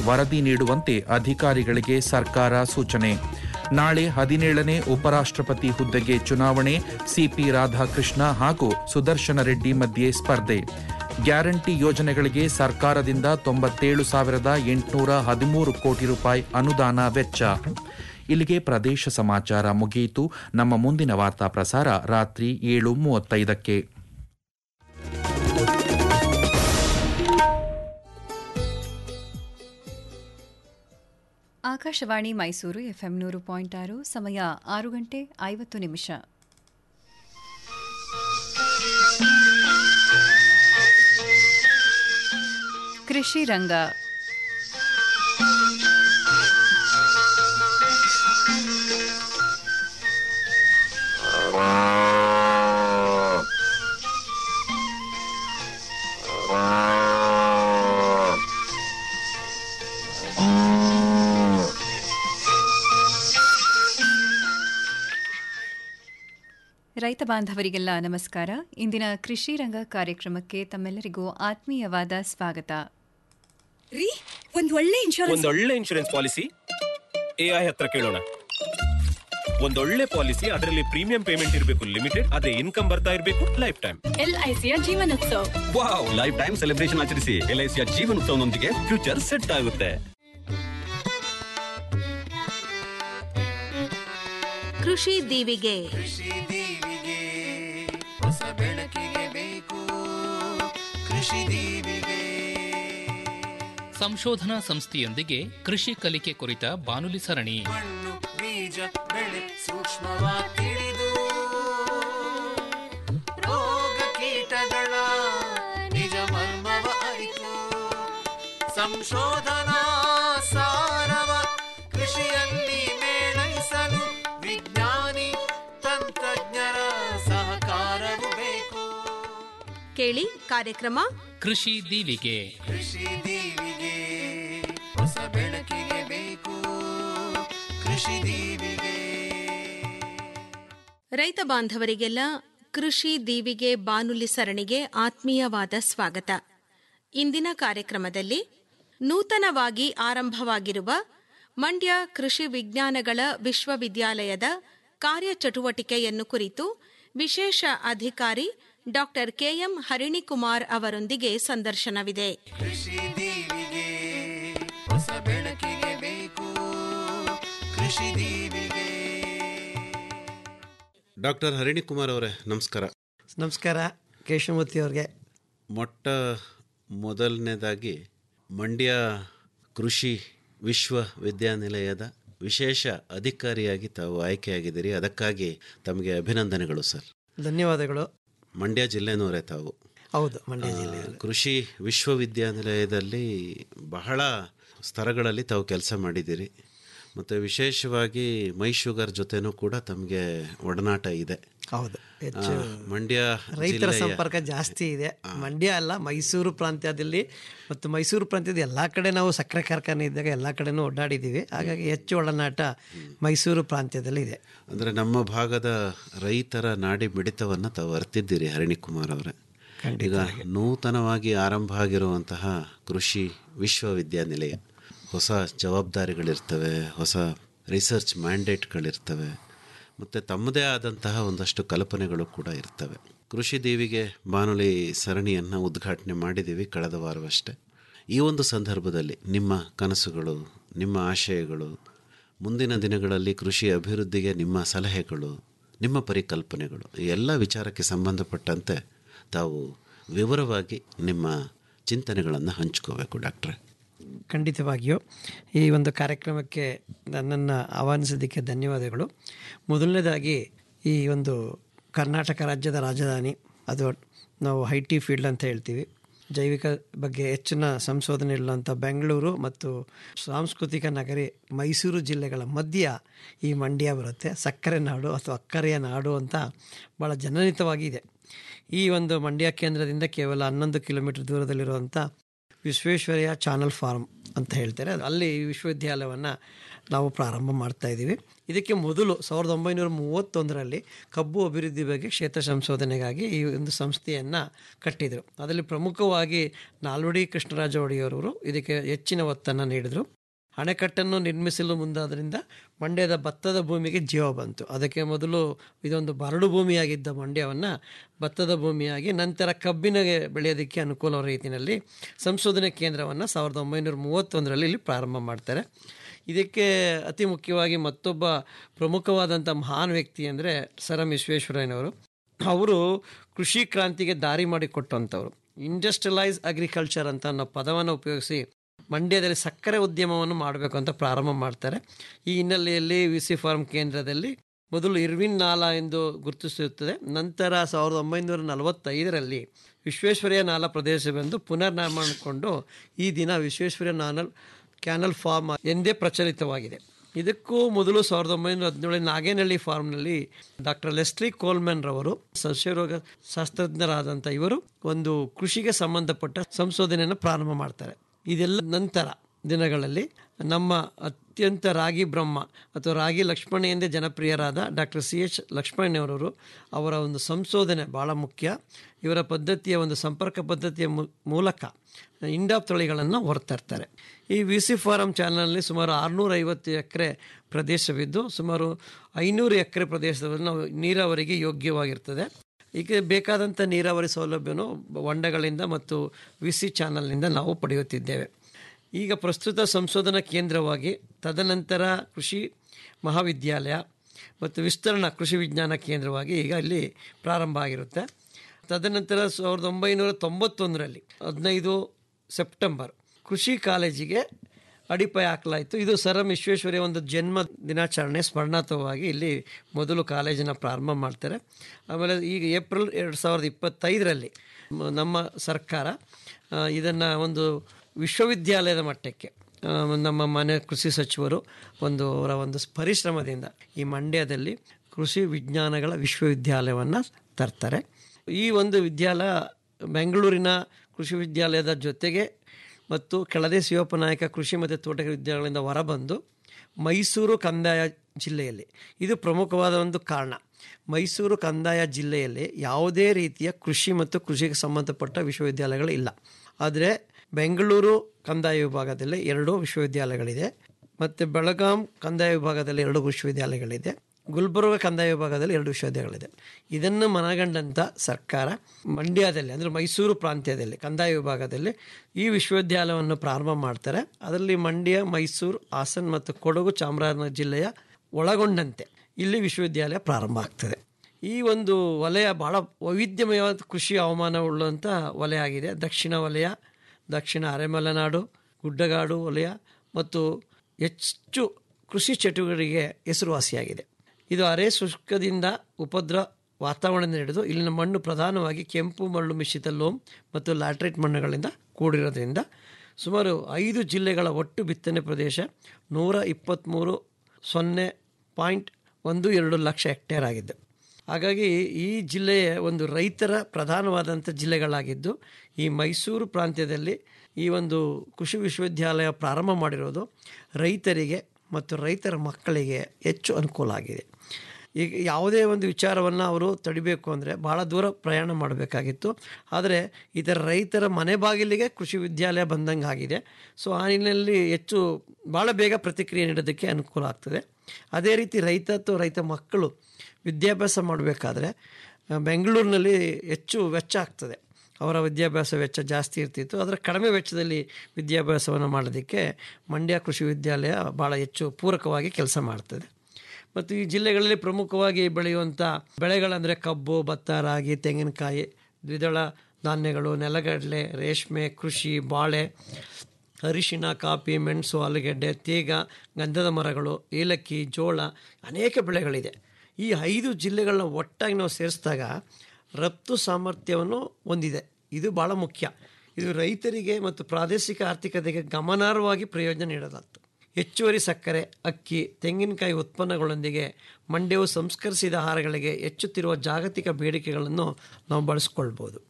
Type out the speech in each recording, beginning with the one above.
ವರದಿ ನೀಡುವಂತೆ ಅಧಿಕಾರಿಗಳಿಗೆ ಸರ್ಕಾರ ಸೂಚನೆ ನಾಳೆ ಹದಿನೇಳನೇ ಉಪರಾಷ್ಟ್ರಪತಿ ಹುದ್ದೆಗೆ ಚುನಾವಣೆ ಸಿಪಿ ರಾಧಾಕೃಷ್ಣ ಹಾಗೂ ಸುದರ್ಶನ ರೆಡ್ಡಿ ಮಧ್ಯೆ ಸ್ಪರ್ಧೆ ಗ್ಯಾರಂಟಿ ಯೋಜನೆಗಳಿಗೆ ಸರ್ಕಾರದಿಂದ ತೊಂಬತ್ತೇಳು ಸಾವಿರದ ಎಂಟುನೂರ ಹದಿಮೂರು ಕೋಟಿ ರೂಪಾಯಿ ಅನುದಾನ ವೆಚ್ಚ ಇಲ್ಲಿಗೆ ಪ್ರದೇಶ ಸಮಾಚಾರ ಮುಗಿಯಿತು ನಮ್ಮ ಮುಂದಿನ ವಾರ್ತಾ ಪ್ರಸಾರ ರಾತ್ರಿ ಏಳು ಮೂವತ್ತೈದಕ್ಕೆ ಆಕಾಶವಾಣಿ ಮೈಸೂರು ಎಫ್ಎಂ ನೂರು ಪಾಯಿಂಟ್ ಆರು ಸಮಯ ಆರು ಗಂಟೆ ಐವತ್ತು ನಿಮಿಷ ಕೃಷಿ ರಂಗ ರೈತ ಬಾಂಧವರಿಗೆಲ್ಲ ನಮಸ್ಕಾರ ಇಂದಿನ ಕೃಷಿ ರಂಗ ಕಾರ್ಯಕ್ರಮಕ್ಕೆ ತಮ್ಮೆಲ್ಲರಿಗೂ ಆತ್ಮೀಯವಾದ ಸ್ವಾಗತ ರೀ ಒಂದ್ ಒಳ್ಳೆ ಇನ್ಶೂರೆನ್ಸ್ ಒಂದೊಳ್ಳೆ ಇನ್ಶೂರೆನ್ಸ್ ಪಾಲಿಸಿ ಎಐ ಹತ್ರ ಕೇಳೋಣ ಒಂದೊಳ್ಳೆ ಪಾಲಿಸಿ ಅದರಲ್ಲಿ ಪ್ರೀಮಿಯಂ ಪೇಮೆಂಟ್ ಇರಬೇಕು ಲಿಮಿಟೆಡ್ ಅದೇ ಇನ್ಕಮ್ ಬರ್ತಾ ಇರಬೇಕು ಲೈಫ್ ಟೈಮ್ ಎಲ್ ಐ ಸಿಯ Jeevanotsav wow life time celebration ಆಚರಿಸಿ ಎಲ್ ಐ ಸಿಯ ಜೀವನೋತ್ಸವನೊಂದಿಗೆ ಫ್ಯೂಚರ್ ಸೆಟ್ ಆಗುತ್ತೆ ಕೃಷಿ ದೀವಿಗೆ ಕೃಷಿ ದೀವಿಗೆ ಹೊಸ ಬೆಳಕಿಗೆ ಬೇಕು ಕೃಷಿ ದೀವಿಗೆ ಸಂಶೋಧನಾ ಸಂಸ್ಥೆಯೊಂದಿಗೆ ಕೃಷಿ ಕಲಿಕೆ ಕುರಿತ ಬಾನುಲಿ ಸರಣಿ ಮಣ್ಣು ಬೀಜ ಬೆಳೆ ಸೂಕ್ಷ್ಮವಾಗಿ ತಿಳಿದು ರೋಗ ಕೀಟಗಳ ನಿಜ ಮರ್ಮವ ಅರಿತು ಸಂಶೋಧನಾ ಸಾರವ ಕೃಷಿಯಲ್ಲಿ ಮೇಳೈಸಲು ವಿಜ್ಞಾನಿ ತಂತ್ರಜ್ಞರ ಸಹಕಾರವು ಬೇಕು ಕೇಳಿ ಕಾರ್ಯಕ್ರಮ ಕೃಷಿ ದೀವಿಗೆ ಕೃಷಿ ದೀವಿಗೆ ಹೊಸ ಬೆಳಕಿಗೆ ಬೇಕು ಕೃಷಿ ದೀವಿಗೆ ರೈತ ಬಾಂಧವರಿಗೆಲ್ಲ ಕೃಷಿ ದೀವಿಗೆ ಬಾನುಲಿ ಸರಣಿಗೆ ಆತ್ಮೀಯವಾದ ಸ್ವಾಗತ ಇಂದಿನ ಕಾರ್ಯಕ್ರಮದಲ್ಲಿ ನೂತನವಾಗಿ ಆರಂಭವಾಗಿರುವ ಮಂಡ್ಯ ಕೃಷಿ ವಿಜ್ಞಾನಗಳ ವಿಶ್ವವಿದ್ಯಾಲಯದ ಕಾರ್ಯಚಟುವಟಿಕೆಯನ್ನು ಕುರಿತು ವಿಶೇಷ ಅಧಿಕಾರಿ ಡಾಕ್ಟರ್ ಕೆಎಂ ಹರಿಣಿಕುಮಾರ್ ಅವರೊಂದಿಗೆ ಸಂದರ್ಶನವಿದೆ ಕೃಷಿ ದೀವಿಗೆ ಹೊಸ ಬೆಳಕಿಗೆ ಬೇಕು ಕೃಷಿ ದೀವಿಗೆ ಡಾಕ್ಟರ್ ಹರಿಣಿಕುಮಾರ್ ಅವರೇ ನಮಸ್ಕಾರ ನಮಸ್ಕಾರ ಕೇಶವಮೂರ್ತಿ ಅವ್ರಿಗೆ ಮೊಟ್ಟ ಮೊದಲನೇದಾಗಿ ಮಂಡ್ಯ ಕೃಷಿ ವಿಶ್ವವಿದ್ಯಾನಿಲಯದ ವಿಶೇಷ ಅಧಿಕಾರಿಯಾಗಿ ತಾವು ಆಯ್ಕೆಯಾಗಿದ್ದೀರಿ ಅದಕ್ಕಾಗಿ ತಮಗೆ ಅಭಿನಂದನೆಗಳು ಸರ್ ಧನ್ಯವಾದಗಳು ಮಂಡ್ಯ ಜಿಲ್ಲೆನವರೇ ತಾವು ಹೌದು ಮಂಡ್ಯ ಜಿಲ್ಲೆ ಆ, ಕೃಷಿ ವಿಶ್ವವಿದ್ಯಾನಿಲಯದಲ್ಲಿ ಬಹಳ ಸ್ತರಗಳಲ್ಲಿ ತಾವು ಕೆಲಸ ಮಾಡಿದ್ದೀರಿ ಮತ್ತು ವಿಶೇಷವಾಗಿ ಮೈ ಶುಗರ್ ಜೊತೆನೂ ಕೂಡ ತಮಗೆ ಒಡನಾಟ ಇದೆ ಹೌದು ಹೆಚ್ಚು ಆ, ಮಂಡ್ಯ ರೈತರ ಜಿಲ್ಲೆಯ- ಸಂಪರ್ಕ ಜಾಸ್ತಿ ಇದೆ ಮಂಡ್ಯ ಅಲ್ಲ ಮೈಸೂರು ಪ್ರಾಂತ್ಯದಲ್ಲಿ ಮತ್ತು ಮೈಸೂರು ಪ್ರಾಂತ್ಯದ ಎಲ್ಲ ಕಡೆ ನಾವು ಸಕ್ಕರೆ ಕಾರ್ಖಾನೆ ಇದ್ದಾಗ ಎಲ್ಲ ಕಡೆನೂ ಓಡಾಡಿದ್ದೀವಿ ಹಾಗಾಗಿ ಹೆಚ್ಚು ಒಡನಾಟ ಮೈಸೂರು ಪ್ರಾಂತ್ಯದಲ್ಲಿ ಇದೆ ಅಂದರೆ ನಮ್ಮ ಭಾಗದ ರೈತರ ನಾಡಿ ಮಿಡಿತವನ್ನು ತಾವು ಅರ್ತಿದ್ದೀರಿ ಹರಿಣಿಕುಮಾರ್ ಅವರೇ ಈಗ ನೂತನವಾಗಿ ಆರಂಭ ಆಗಿರುವಂತಹ ಕೃಷಿ ವಿಶ್ವವಿದ್ಯಾನಿಲಯ ಹೊಸ ಜವಾಬ್ದಾರಿಗಳಿರ್ತವೆ ಹೊಸ ರಿಸರ್ಚ್ ಮ್ಯಾಂಡೇಟ್ಗಳಿರ್ತವೆ ಮತ್ತು ತಮ್ಮದೇ ಆದಂತಹ ಒಂದಷ್ಟು ಕಲ್ಪನೆಗಳು ಕೂಡ ಇರ್ತವೆ ಕೃಷಿ ದೇವಿಗೆ ಬಾನುಲಿ ಸರಣಿಯನ್ನು ಉದ್ಘಾಟನೆ ಮಾಡಿದ್ದೀವಿ ಕಳೆದ ವಾರವಷ್ಟೇ ಈ ಒಂದು ಸಂದರ್ಭದಲ್ಲಿ ನಿಮ್ಮ ಕನಸುಗಳು ನಿಮ್ಮ ಆಶಯಗಳು ಮುಂದಿನ ದಿನಗಳಲ್ಲಿ ಕೃಷಿ ಅಭಿವೃದ್ಧಿಗೆ ನಿಮ್ಮ ಸಲಹೆಗಳು ನಿಮ್ಮ ಪರಿಕಲ್ಪನೆಗಳು ಈ ಎಲ್ಲ ವಿಚಾರಕ್ಕೆ ಸಂಬಂಧಪಟ್ಟಂತೆ ತಾವು ವಿವರವಾಗಿ ನಿಮ್ಮ ಚಿಂತನೆಗಳನ್ನು ಹಂಚ್ಕೋಬೇಕು ಡಾಕ್ಟ್ರೆ ಖಂಡಿತವಾಗಿಯೂ ಈ ಒಂದು ಕಾರ್ಯಕ್ರಮಕ್ಕೆ ನನ್ನನ್ನು ಆಹ್ವಾನಿಸೋದಕ್ಕೆ ಧನ್ಯವಾದಗಳು ಮೊದಲನೇದಾಗಿ ಈ ಒಂದು ಕರ್ನಾಟಕ ರಾಜ್ಯದ ರಾಜಧಾನಿ ಅದು ನಾವು ಐ ಟಿ ಫೀಲ್ಡ್ ಅಂತ ಹೇಳ್ತೀವಿ ಜೈವಿಕ ಬಗ್ಗೆ ಹೆಚ್ಚಿನ ಸಂಶೋಧನೆ ಇರುವಂಥ ಬೆಂಗಳೂರು ಮತ್ತು ಸಾಂಸ್ಕೃತಿಕ ನಗರಿ ಮೈಸೂರು ಜಿಲ್ಲೆಗಳ ಮಧ್ಯ ಈ ಮಂಡ್ಯ ಬರುತ್ತೆ ಸಕ್ಕರೆ ನಾಡು ಅಥವಾ ಅಕ್ಕರೆಯ ನಾಡು ಅಂತ ಭಾಳ ಜನನಿತವಾಗಿ ಇದೆ ಈ ಒಂದು ಮಂಡ್ಯ ಕೇಂದ್ರದಿಂದ ಕೇವಲ ಹನ್ನೊಂದು ಕಿಲೋಮೀಟರ್ ದೂರದಲ್ಲಿರುವಂಥ ವಿಶ್ವೇಶ್ವರಯ್ಯ ಚಾನಲ್ ಫಾರ್ಮ್ ಅಂತ ಹೇಳ್ತಾರೆ ಅಲ್ಲಿ ಈ ವಿಶ್ವವಿದ್ಯಾಲಯವನ್ನು ನಾವು ಪ್ರಾರಂಭ ಮಾಡ್ತಾ ಇದ್ದೀವಿ ಇದಕ್ಕೆ ಮೊದಲು ಸಾವಿರದ ಒಂಬೈನೂರ ಮೂವತ್ತೊಂದರಲ್ಲಿ ಕಬ್ಬು ಅಭಿವೃದ್ಧಿ ಬಗ್ಗೆ ಕ್ಷೇತ್ರ ಸಂಶೋಧನೆಗಾಗಿ ಈ ಒಂದು ಸಂಸ್ಥೆಯನ್ನು ಕಟ್ಟಿದರು ಅದರಲ್ಲಿ ಪ್ರಮುಖವಾಗಿ ನಾಲ್ವಡಿ ಕೃಷ್ಣರಾಜ ಒಡೆಯರವರು ಇದಕ್ಕೆ ಹೆಚ್ಚಿನ ಒತ್ತನ್ನು ನೀಡಿದರು ಅಣೆಕಟ್ಟನ್ನು ನಿರ್ಮಿಸಲು ಮುಂದಾದ್ರಿಂದ ಮಂಡ್ಯದ ಭತ್ತದ ಭೂಮಿಗೆ ಜೀವ ಬಂತು ಅದಕ್ಕೆ ಮೊದಲು ಇದೊಂದು ಬರಡು ಭೂಮಿಯಾಗಿದ್ದ ಮಂಡ್ಯವನ್ನು ಭತ್ತದ ಭೂಮಿಯಾಗಿ ನಂತರ ಕಬ್ಬಿನಗೆ ಬೆಳೆಯೋದಕ್ಕೆ ಅನುಕೂಲ ರೀತಿಯಲ್ಲಿ ಸಂಶೋಧನೆ ಕೇಂದ್ರವನ್ನು ಸಾವಿರದ ಒಂಬೈನೂರ ಮೂವತ್ತೊಂದರಲ್ಲಿ ಇಲ್ಲಿ ಪ್ರಾರಂಭ ಮಾಡ್ತಾರೆ ಇದಕ್ಕೆ ಅತಿ ಮುಖ್ಯವಾಗಿ ಮತ್ತೊಬ್ಬ ಪ್ರಮುಖವಾದಂಥ ಮಹಾನ್ ವ್ಯಕ್ತಿ ಅಂದರೆ ಸರ್ ಎಂ ವಿಶ್ವೇಶ್ವರಯ್ಯನವರು ಅವರು ಕೃಷಿ ಕ್ರಾಂತಿಗೆ ದಾರಿ ಮಾಡಿಕೊಟ್ಟಂಥವ್ರು ಇಂಡಸ್ಟ್ರಿಯಲೈಸ್ ಅಗ್ರಿಕಲ್ಚರ್ ಅಂತ ಅನ್ನೋ ಪದವನ್ನು ಉಪಯೋಗಿಸಿ ಮಂಡ್ಯದಲ್ಲಿ ಸಕ್ಕರೆ ಉದ್ಯಮವನ್ನು ಮಾಡಬೇಕು ಅಂತ ಪ್ರಾರಂಭ ಮಾಡ್ತಾರೆ ಈ ಹಿನ್ನೆಲೆಯಲ್ಲಿ ವಿ ಸಿ ಫಾರ್ಮ್ ಕೇಂದ್ರದಲ್ಲಿ ಮೊದಲು ಇರ್ವಿನ್ ನಾಲಾ ಎಂದು ಗುರುತಿಸಿರುತ್ತದೆ ನಂತರ ಸಾವಿರದ ಒಂಬೈನೂರ ನಲವತ್ತೈದರಲ್ಲಿ ವಿಶ್ವೇಶ್ವರಯ್ಯ ನಾಲಾ ಪ್ರದೇಶವೆಂದು ಪುನರ್ನಿರ್ಮಾಣಗೊಂಡು ಈ ದಿನ ವಿಶ್ವೇಶ್ವರಯ್ಯ ನಾನಲ್ ಕ್ಯಾನಲ್ ಫಾರ್ಮ್ ಎಂದೇ ಪ್ರಚಲಿತವಾಗಿದೆ ಇದಕ್ಕೂ ಮೊದಲು ಸಾವಿರದ ಒಂಬೈನೂರ ಹದಿನೇಳು ನಾಗೇನಹಳ್ಳಿ ಫಾರ್ಮ್ನಲ್ಲಿ ಡಾಕ್ಟರ್ ಲೆಸ್ಲಿ ಕೋಲ್ಮನ್ ರವರು ಸಸ್ಯರೋಗ ಶಾಸ್ತ್ರಜ್ಞರಾದಂಥ ಇವರು ಒಂದು ಕೃಷಿಗೆ ಸಂಬಂಧಪಟ್ಟ ಸಂಶೋಧನೆಯನ್ನು ಪ್ರಾರಂಭ ಮಾಡ್ತಾರೆ ಇದೆಲ್ಲ ನಂತರ ದಿನಗಳಲ್ಲಿ ನಮ್ಮ ಅತ್ಯಂತ ರಾಗಿ ಬ್ರಹ್ಮ ಅಥವಾ ರಾಗಿ ಲಕ್ಷ್ಮಣ ಎಂದೇ ಜನಪ್ರಿಯರಾದ ಡಾಕ್ಟರ್ ಸಿ ಎಚ್ ಲಕ್ಷ್ಮಣ್ಣವರವರು ಅವರ ಒಂದು ಸಂಶೋಧನೆ ಭಾಳ ಮುಖ್ಯ ಇವರ ಪದ್ಧತಿಯ ಒಂದು ಸಂಪರ್ಕ ಪದ್ಧತಿಯ ಮೂ- ಮೂಲಕ ಇಂಡಾಪ್ ತಳಿಗಳನ್ನು ಹೊರತರ್ತಾರೆ ಈ ವಿ ಸಿ ಫಾರಂ ಚಾನಲ್ನಲ್ಲಿ ಸುಮಾರು ಆರುನೂರ ಐವತ್ತು ಎಕರೆ ಪ್ರದೇಶವಿದ್ದು ಸುಮಾರು ಐನೂರು ಎಕರೆ ಪ್ರದೇಶವನ್ನು ನೀರಾವರಿಗೆ ಯೋಗ್ಯವಾಗಿರ್ತದೆ ಈಗ ಬೇಕಾದಂಥ ನೀರಾವರಿ ಸೌಲಭ್ಯನು ಹೊಂಡಗಳಿಂದ ಮತ್ತು ವಿ ಸಿ ಚಾನಲ್ನಿಂದ ನಾವು ಪಡೆಯುತ್ತಿದ್ದೇವೆ ಈಗ ಪ್ರಸ್ತುತ ಸಂಶೋಧನಾ ಕೇಂದ್ರವಾಗಿ ತದನಂತರ ಕೃಷಿ ಮಹಾವಿದ್ಯಾಲಯ ಮತ್ತು ವಿಸ್ತರಣಾ ಕೃಷಿ ವಿಜ್ಞಾನ ಕೇಂದ್ರವಾಗಿ ಈಗ ಇಲ್ಲಿ ಪ್ರಾರಂಭ ಆಗಿರುತ್ತೆ ತದನಂತರ ಸಾವಿರದ ಒಂಬೈನೂರ ತೊಂಬತ್ತೊಂದರಲ್ಲಿ ಹದಿನೈದು ಸೆಪ್ಟೆಂಬರ್ ಕೃಷಿ ಕಾಲೇಜಿಗೆ ಅಡಿಪಾಯ ಹಾಕಲಾಯಿತು ಇದು ಸರ್ ಎಂ ವಿಶ್ವೇಶ್ವರಯ್ಯ ಒಂದು ಜನ್ಮ ದಿನಾಚರಣೆ ಸ್ಮರಣಾರ್ಥವಾಗಿ ಇಲ್ಲಿ ಮೊದಲು ಕಾಲೇಜನ್ನು ಪ್ರಾರಂಭ ಮಾಡ್ತಾರೆ ಆಮೇಲೆ ಈಗ ಏಪ್ರಿಲ್ ಎರಡು ಸಾವಿರದ ಇಪ್ಪತ್ತೈದರಲ್ಲಿ ಮ- ನಮ್ಮ ಸರ್ಕಾರ ಇದನ್ನು ಒಂದು ವಿಶ್ವವಿದ್ಯಾಲಯದ ಮಟ್ಟಕ್ಕೆ ಆ, ನಮ್ಮ ಮನೆ ಕೃಷಿ ಸಚಿವರು ಒಂದು ಅವರ ಒಂದು ಪರಿಶ್ರಮದಿಂದ ಈ ಮಂಡ್ಯದಲ್ಲಿ ಕೃಷಿ ವಿಜ್ಞಾನಗಳ ವಿಶ್ವವಿದ್ಯಾಲಯವನ್ನು ತರ್ತಾರೆ ಈ ಒಂದು ವಿದ್ಯಾಲಯ ಬೆಂಗಳೂರಿನ ಕೃಷಿ ವಿದ್ಯಾಲಯದ ಜೊತೆಗೆ ಮತ್ತು ಕೆಳದೆ ಶಿವಪ್ಪನಾಯಕ ಕೃಷಿ ಮತ್ತು ತೋಟಗಾರಿಕೆ ವಿದ್ಯಾಲಯಗಳಿಂದ ಹೊರಬಂದು ಮೈಸೂರು ಕಂದಾಯ ಜಿಲ್ಲೆಯಲ್ಲಿ ಇದು ಪ್ರಮುಖವಾದ ಒಂದು ಕಾರಣ ಮೈಸೂರು ಕಂದಾಯ ಜಿಲ್ಲೆಯಲ್ಲಿ ಯಾವುದೇ ರೀತಿಯ ಕೃಷಿ ಮತ್ತು ಕೃಷಿಗೆ ಸಂಬಂಧಪಟ್ಟ ವಿಶ್ವವಿದ್ಯಾಲಯಗಳು ಇಲ್ಲ ಆದರೆ ಬೆಂಗಳೂರು ಕಂದಾಯ ವಿಭಾಗದಲ್ಲಿ ಎರಡು ವಿಶ್ವವಿದ್ಯಾಲಯಗಳಿದೆ ಮತ್ತು ಬೆಳಗಾಂ ಕಂದಾಯ ವಿಭಾಗದಲ್ಲಿ ಎರಡು ವಿಶ್ವವಿದ್ಯಾಲಯಗಳಿದೆ ಗುಲ್ಬರ್ಗ ಕಂದಾಯ ವಿಭಾಗದಲ್ಲಿ ಎರಡು ವಿಶ್ವವಿದ್ಯಾಲಯಗಳಿದೆ ಇದನ್ನು ಮನಗಂಡಂಥ ಸರ್ಕಾರ ಮಂಡ್ಯದಲ್ಲಿ ಅಂದರೆ ಮೈಸೂರು ಪ್ರಾಂತ್ಯದಲ್ಲಿ ಕಂದಾಯ ವಿಭಾಗದಲ್ಲಿ ಈ ವಿಶ್ವವಿದ್ಯಾಲಯವನ್ನು ಪ್ರಾರಂಭ ಮಾಡ್ತಾರೆ ಅದರಲ್ಲಿ ಮಂಡ್ಯ ಮೈಸೂರು ಹಾಸನ್ ಮತ್ತು ಕೊಡಗು ಚಾಮರಾಜನಗರ ಜಿಲ್ಲೆಯ ಒಳಗೊಂಡಂತೆ ಇಲ್ಲಿ ವಿಶ್ವವಿದ್ಯಾಲಯ ಪ್ರಾರಂಭ ಆಗ್ತದೆ ಈ ಒಂದು ವಲಯ ಬಹಳ ವೈವಿಧ್ಯಮಯವಾದ ಕೃಷಿ ಹವಾಮಾನ ಉಳ್ಳಂಥ ವಲಯ ಆಗಿದೆ ದಕ್ಷಿಣ ವಲಯ ದಕ್ಷಿಣ ಅರೆಮಲೆನಾಡು ಗುಡ್ಡಗಾಡು ವಲಯ ಮತ್ತು ಹೆಚ್ಚು ಕೃಷಿ ಚಟುವಟಿಕೆಗೆ ಹೆಸರುವಾಸಿಯಾಗಿದೆ ಇದು ಅರೆ ಶುಷ್ಕದಿಂದ ಉಪದ್ರ ವಾತಾವರಣದಿಂದ ಹಿಡಿದು ಇಲ್ಲಿನ ಮಣ್ಣು ಪ್ರಧಾನವಾಗಿ ಕೆಂಪು ಮರಳು ಮಿಶ್ರಿತ ಲೋಮ್ ಮತ್ತು ಲ್ಯಾಟ್ರೈಟ್ ಮಣ್ಣುಗಳಿಂದ ಕೂಡಿರೋದ್ರಿಂದ ಸುಮಾರು ಐದು ಜಿಲ್ಲೆಗಳ ಒಟ್ಟು ಬಿತ್ತನೆ ಪ್ರದೇಶ ನೂರ ಇಪ್ಪತ್ತ್ಮೂರು ಸೊನ್ನೆ ಪಾಯಿಂಟ್ ಒಂದು ಎರಡು ಲಕ್ಷ ಹೆಕ್ಟೇರ್ ಆಗಿದೆ ಹಾಗಾಗಿ ಈ ಜಿಲ್ಲೆಯ ಒಂದು ರೈತರ ಪ್ರಧಾನವಾದಂಥ ಜಿಲ್ಲೆಗಳಾಗಿದ್ದು ಈ ಮೈಸೂರು ಪ್ರಾಂತ್ಯದಲ್ಲಿ ಈ ಒಂದು ಕೃಷಿ ವಿಶ್ವವಿದ್ಯಾಲಯ ಪ್ರಾರಂಭ ಮಾಡಿರೋದು ರೈತರಿಗೆ ಮತ್ತು ರೈತರ ಮಕ್ಕಳಿಗೆ ಹೆಚ್ಚು ಅನುಕೂಲ ಆಗಿದೆ ಈಗ ಯಾವುದೇ ಒಂದು ವಿಚಾರವನ್ನು ಅವರು ತಡಿಬೇಕು ಅಂದರೆ ಭಾಳ ದೂರ ಪ್ರಯಾಣ ಮಾಡಬೇಕಾಗಿತ್ತು ಆದರೆ ಇದರ ರೈತರ ಮನೆ ಬಾಗಿಲಿಗೆ ಕೃಷಿ ವಿದ್ಯಾಲಯ ಬಂದಂಗೆ ಆಗಿದೆ ಸೊ ಆ ನಿಟ್ಟಿನಲ್ಲಿ ಹೆಚ್ಚು ಭಾಳ ಬೇಗ ಪ್ರತಿಕ್ರಿಯೆ ನೀಡೋದಕ್ಕೆ ಅನುಕೂಲ ಆಗ್ತದೆ ಅದೇ ರೀತಿ ರೈತ ಅಥವಾ ರೈತ ಮಕ್ಕಳು ವಿದ್ಯಾಭ್ಯಾಸ ಮಾಡಬೇಕಾದ್ರೆ ಆ, ಬೆಂಗಳೂರಿನಲ್ಲಿ ಹೆಚ್ಚು ವೆಚ್ಚ ಆಗ್ತದೆ ಅವರ ವಿದ್ಯಾಭ್ಯಾಸ ವೆಚ್ಚ ಜಾಸ್ತಿ ಇರ್ತಿತ್ತು ಅದರ ಕಡಿಮೆ ವೆಚ್ಚದಲ್ಲಿ ವಿದ್ಯಾಭ್ಯಾಸವನ್ನು ಮಾಡೋದಕ್ಕೆ ಮಂಡ್ಯ ಕೃಷಿ ವಿದ್ಯಾಲಯ ಭಾಳ ಹೆಚ್ಚು ಪೂರಕವಾಗಿ ಕೆಲಸ ಮಾಡ್ತದೆ ಮತ್ತು ಈ ಜಿಲ್ಲೆಗಳಲ್ಲಿ ಪ್ರಮುಖವಾಗಿ ಬೆಳೆಯುವಂಥ ಬೆಳೆಗಳಂದರೆ ಕಬ್ಬು ಭತ್ತ ರಾಗಿ ತೆಂಗಿನಕಾಯಿ ದ್ವಿದಳ ಧಾನ್ಯಗಳು ನೆಲಗಡಲೆ ರೇಷ್ಮೆ ಕೃಷಿ ಬಾಳೆ ಅರಿಶಿಣ ಕಾಫಿ ಮೆಣಸು ಆಲೂಗೆಡ್ಡೆ ತೇಗ ಗಂಧದ ಮರಗಳು ಏಲಕ್ಕಿ ಜೋಳ ಅನೇಕ ಬೆಳೆಗಳಿದೆ ಈ ಐದು ಜಿಲ್ಲೆಗಳನ್ನ ಒಟ್ಟಾಗಿ ನಾವು ಸೇರಿಸಿದಾಗ ರಫ್ತು ಸಾಮರ್ಥ್ಯವನ್ನು ಹೊಂದಿದೆ ಇದು ಭಾಳ ಮುಖ್ಯ ಇದು ರೈತರಿಗೆ ಮತ್ತು ಪ್ರಾದೇಶಿಕ ಆರ್ಥಿಕತೆಗೆ ಗಮನಾರ್ಹವಾಗಿ ಪ್ರಯೋಜನ ನೀಡಲಾಗ್ತದೆ ಹೆಚ್ಚುವರಿ ಸಕ್ಕರೆ ಅಕ್ಕಿ ತೆಂಗಿನಕಾಯಿ ಉತ್ಪನ್ನಗಳೊಂದಿಗೆ ಮಂಡ್ಯವು ಸಂಸ್ಕರಿಸಿದ ಆಹಾರಗಳಿಗೆ ಹೆಚ್ಚುತ್ತಿರುವ ಜಾಗತಿಕ ಬೇಡಿಕೆಗಳನ್ನು ನಾವು ಬಳಸ್ಕೊಳ್ಬೋದು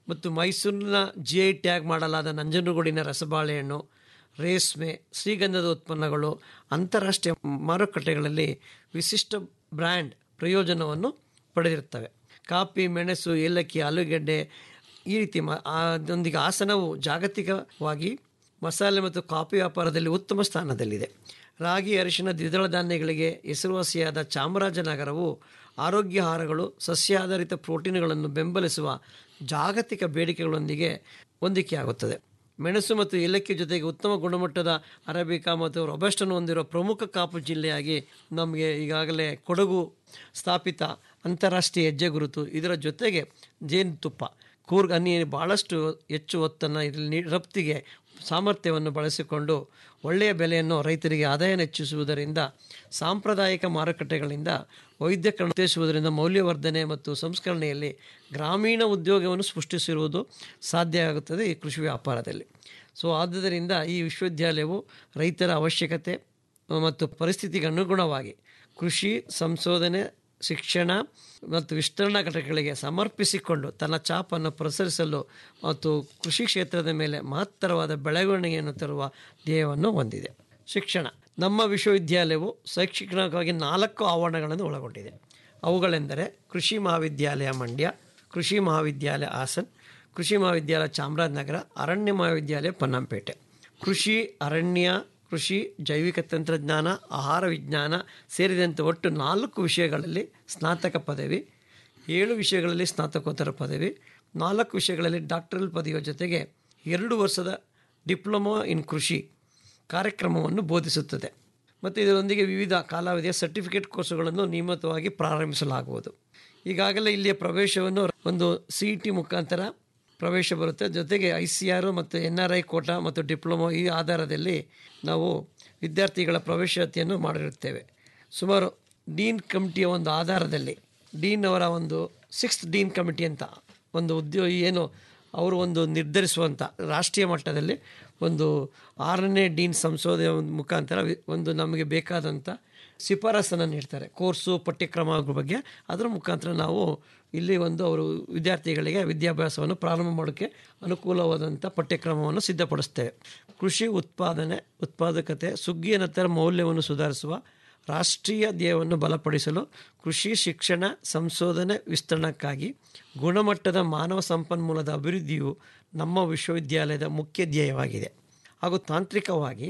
ಮತ್ತು ಮೈಸೂರಿನ ಜಿ ಐ ಟ್ಯಾಗ್ ಮಾಡಲಾದ ನಂಜನಗೂಡಿನ ರಸಬಾಳೆಹಣ್ಣು ರೇಷ್ಮೆ ಶ್ರೀಗಂಧದ ಉತ್ಪನ್ನಗಳು ಅಂತಾರಾಷ್ಟ್ರೀಯ ಮಾರುಕಟ್ಟೆಗಳಲ್ಲಿ ವಿಶಿಷ್ಟ ಬ್ರ್ಯಾಂಡ್ ಪ್ರಯೋಜನವನ್ನು ಪಡೆದಿರುತ್ತವೆ ಕಾಫಿ ಮೆಣಸು ಏಲಕ್ಕಿ ಆಲೂಗೆಡ್ಡೆ ಈ ರೀತಿ ಮ ಅದರೊಂದಿಗೆ ಹಾಸನವು ಜಾಗತಿಕವಾಗಿ ಮಸಾಲೆ ಮತ್ತು ಕಾಫಿ ವ್ಯಾಪಾರದಲ್ಲಿ ಉತ್ತಮ ಸ್ಥಾನದಲ್ಲಿದೆ ರಾಗಿ ಅರಿಶಿನ ದ್ವಿದಳ ಧಾನ್ಯಗಳಿಗೆ ಹೆಸರುವಾಸಿಯಾದ ಚಾಮರಾಜನಗರವು ಆರೋಗ್ಯ ಆಹಾರಗಳು ಸಸ್ಯಾಧಾರಿತ ಪ್ರೋಟೀನ್ಗಳನ್ನು ಬೆಂಬಲಿಸುವ ಜಾಗತಿಕ ಬೇಡಿಕೆಗಳೊಂದಿಗೆ ಹೊಂದಿಕೆಯಾಗುತ್ತದೆ ಮೆಣಸು ಮತ್ತು ಏಲಕ್ಕಿ ಜೊತೆಗೆ ಉತ್ತಮ ಗುಣಮಟ್ಟದ ಅರೇಬಿಕಾ ಮತ್ತು ರೊಬಸ್ಟನ್ನು ಹೊಂದಿರುವ ಪ್ರಮುಖ ಕಾಪು ಜಿಲ್ಲೆಯಾಗಿ ನಮಗೆ ಈಗಾಗಲೇ ಕೊಡಗು ಸ್ಥಾಪಿತ ಅಂತಾರಾಷ್ಟ್ರೀಯ ಹೆಜ್ಜೆ ಗುರುತು ಇದರ ಜೊತೆಗೆ ಜೇನುತುಪ್ಪ ಕೂರ್ಗ್ ಹನಿ ಭಾಳಷ್ಟು ಹೆಚ್ಚು ಒತ್ತನ್ನು ಇದರಲ್ಲಿ ನೀ- ರಫ್ತಿಗೆ ಸಾಮರ್ಥ್ಯವನ್ನು ಬಳಸಿಕೊಂಡು ಒಳ್ಳೆಯ ಬೆಲೆಯನ್ನು ರೈತರಿಗೆ ಆದಾಯ ಹೆಚ್ಚಿಸುವುದರಿಂದ ಸಾಂಪ್ರದಾಯಿಕ ಮಾರುಕಟ್ಟೆಗಳಿಂದ ವೈದ್ಯಕರಣ ಉತ್ತೇಜಿಸುವುದರಿಂದ ಮೌಲ್ಯವರ್ಧನೆ ಮತ್ತು ಸಂಸ್ಕರಣೆಯಲ್ಲಿ ಗ್ರಾಮೀಣ ಉದ್ಯೋಗವನ್ನು ಸೃಷ್ಟಿಸಿರುವುದು ಸಾಧ್ಯ ಆಗುತ್ತದೆ ಈ ಕೃಷಿ ವ್ಯಾಪಾರದಲ್ಲಿ ಸೊ ಆದುದರಿಂದ ಈ ವಿಶ್ವವಿದ್ಯಾಲಯವು ರೈತರ ಅವಶ್ಯಕತೆ ಮತ್ತು ಪರಿಸ್ಥಿತಿಗೆ ಅನುಗುಣವಾಗಿ ಕೃಷಿ ಸಂಶೋಧನೆ ಶಿಕ್ಷಣ ಮತ್ತು ವಿಸ್ತರಣಾ ಘಟಕಗಳಿಗೆ ಸಮರ್ಪಿಸಿಕೊಂಡು ತನ್ನ ಛಾಪನ್ನು ಪ್ರಸರಿಸಲು ಮತ್ತು ಕೃಷಿ ಕ್ಷೇತ್ರದ ಮೇಲೆ ಮಹತ್ತರವಾದ ಬೆಳವಣಿಗೆಯನ್ನು ತರುವ ಧ್ಯೇಯವನ್ನು ಹೊಂದಿದೆ ಶಿಕ್ಷಣ ನಮ್ಮ ವಿಶ್ವವಿದ್ಯಾಲಯವು ಶೈಕ್ಷಣಿಕವಾಗಿ ನಾಲ್ಕು ಆವರಣಗಳನ್ನು ಒಳಗೊಂಡಿದೆ ಅವುಗಳೆಂದರೆ ಕೃಷಿ ಮಹಾವಿದ್ಯಾಲಯ ಮಂಡ್ಯ ಕೃಷಿ ಮಹಾವಿದ್ಯಾಲಯ ಹಾಸನ್ ಕೃಷಿ ಮಹಾವಿದ್ಯಾಲಯ ಚಾಮರಾಜನಗರ ಅರಣ್ಯ ಮಹಾವಿದ್ಯಾಲಯ ಪೊನ್ನಂಪೇಟೆ ಕೃಷಿ ಅರಣ್ಯ ಕೃಷಿ ಜೈವಿಕ ತಂತ್ರಜ್ಞಾನ ಆಹಾರ ವಿಜ್ಞಾನ ಸೇರಿದಂತೆ ಒಟ್ಟು ನಾಲ್ಕು ವಿಷಯಗಳಲ್ಲಿ ಸ್ನಾತಕ ಪದವಿ ಏಳು ವಿಷಯಗಳಲ್ಲಿ ಸ್ನಾತಕೋತ್ತರ ಪದವಿ ನಾಲ್ಕು ವಿಷಯಗಳಲ್ಲಿ ಡಾಕ್ಟರಲ್ ಪದವಿಯ ಜೊತೆಗೆ ಎರಡು ವರ್ಷದ ಡಿಪ್ಲೊಮಾ ಇನ್ ಕೃಷಿ ಕಾರ್ಯಕ್ರಮವನ್ನು ಬೋಧಿಸುತ್ತದೆ ಮತ್ತು ಇದರೊಂದಿಗೆ ವಿವಿಧ ಕಾಲಾವಧಿಯ ಸರ್ಟಿಫಿಕೇಟ್ ಕೋರ್ಸುಗಳನ್ನು ನಿಯಮಿತವಾಗಿ ಪ್ರಾರಂಭಿಸಲಾಗುವುದು ಈಗಾಗಲೇ ಇಲ್ಲಿಯ ಪ್ರವೇಶವನ್ನು ಒಂದು ಸಿ ಇ ಟಿ ಮುಖಾಂತರ ಪ್ರವೇಶ ಬರುತ್ತೆ ಜೊತೆಗೆ ಐ ಸಿ ಆರ್ ಮತ್ತು ಎನ್ ಆರ್ ಐ ಕೋಟಾ ಮತ್ತು ಡಿಪ್ಲೊಮೊ ಈ ಆಧಾರದಲ್ಲಿ ನಾವು ವಿದ್ಯಾರ್ಥಿಗಳ ಪ್ರವೇಶಾತಿಯನ್ನು ಮಾಡಿರುತ್ತೇವೆ ಸುಮಾರು ಡೀನ್ ಕಮಿಟಿಯ ಒಂದು ಆಧಾರದಲ್ಲಿ ಡೀನ್ ಅವರ ಒಂದು ಸಿಕ್ಸ್ತ್ ಡೀನ್ ಕಮಿಟಿ ಅಂತ ಒಂದು ಉದ್ಯೋಗ ಏನು ಅವರು ಒಂದು ನಿರ್ಧರಿಸುವಂಥ ರಾಷ್ಟ್ರೀಯ ಮಟ್ಟದಲ್ಲಿ ಒಂದು ಆರನೇ ಡೀನ್ ಸಂಶೋಧನೆ ಮುಖಾಂತರ ವಿ- ಒಂದು ನಮಗೆ ಬೇಕಾದಂಥ ಶಿಫಾರಸನ್ನು ನೀಡ್ತಾರೆ ಕೋರ್ಸು ಪಠ್ಯಕ್ರಮ ಬಗ್ಗೆ ಅದರ ಮುಖಾಂತರ ನಾವು ಇಲ್ಲಿ ಒಂದು ಅವರು ವಿದ್ಯಾರ್ಥಿಗಳಿಗೆ ವಿದ್ಯಾಭ್ಯಾಸವನ್ನು ಪ್ರಾರಂಭ ಮಾಡೋಕ್ಕೆ ಅನುಕೂಲವಾದಂಥ ಪಠ್ಯಕ್ರಮವನ್ನು ಸಿದ್ಧಪಡಿಸ್ತೇವೆ ಕೃಷಿ ಉತ್ಪಾದನೆ ಉತ್ಪಾದಕತೆ ಸುಗ್ಗಿಯ ನಂತರ ಮೌಲ್ಯವನ್ನು ಸುಧಾರಿಸುವ ರಾಷ್ಟ್ರೀಯ ಧ್ಯೇಯವನ್ನು ಬಲಪಡಿಸಲು ಕೃಷಿ ಶಿಕ್ಷಣ ಸಂಶೋಧನೆ ವಿಸ್ತರಣಕ್ಕಾಗಿ ಗುಣಮಟ್ಟದ ಮಾನವ ಸಂಪನ್ಮೂಲದ ಅಭಿವೃದ್ಧಿಯು ನಮ್ಮ ವಿಶ್ವವಿದ್ಯಾಲಯದ ಮುಖ್ಯ ಧ್ಯೇಯವಾಗಿದೆ ಹಾಗೂ ತಾಂತ್ರಿಕವಾಗಿ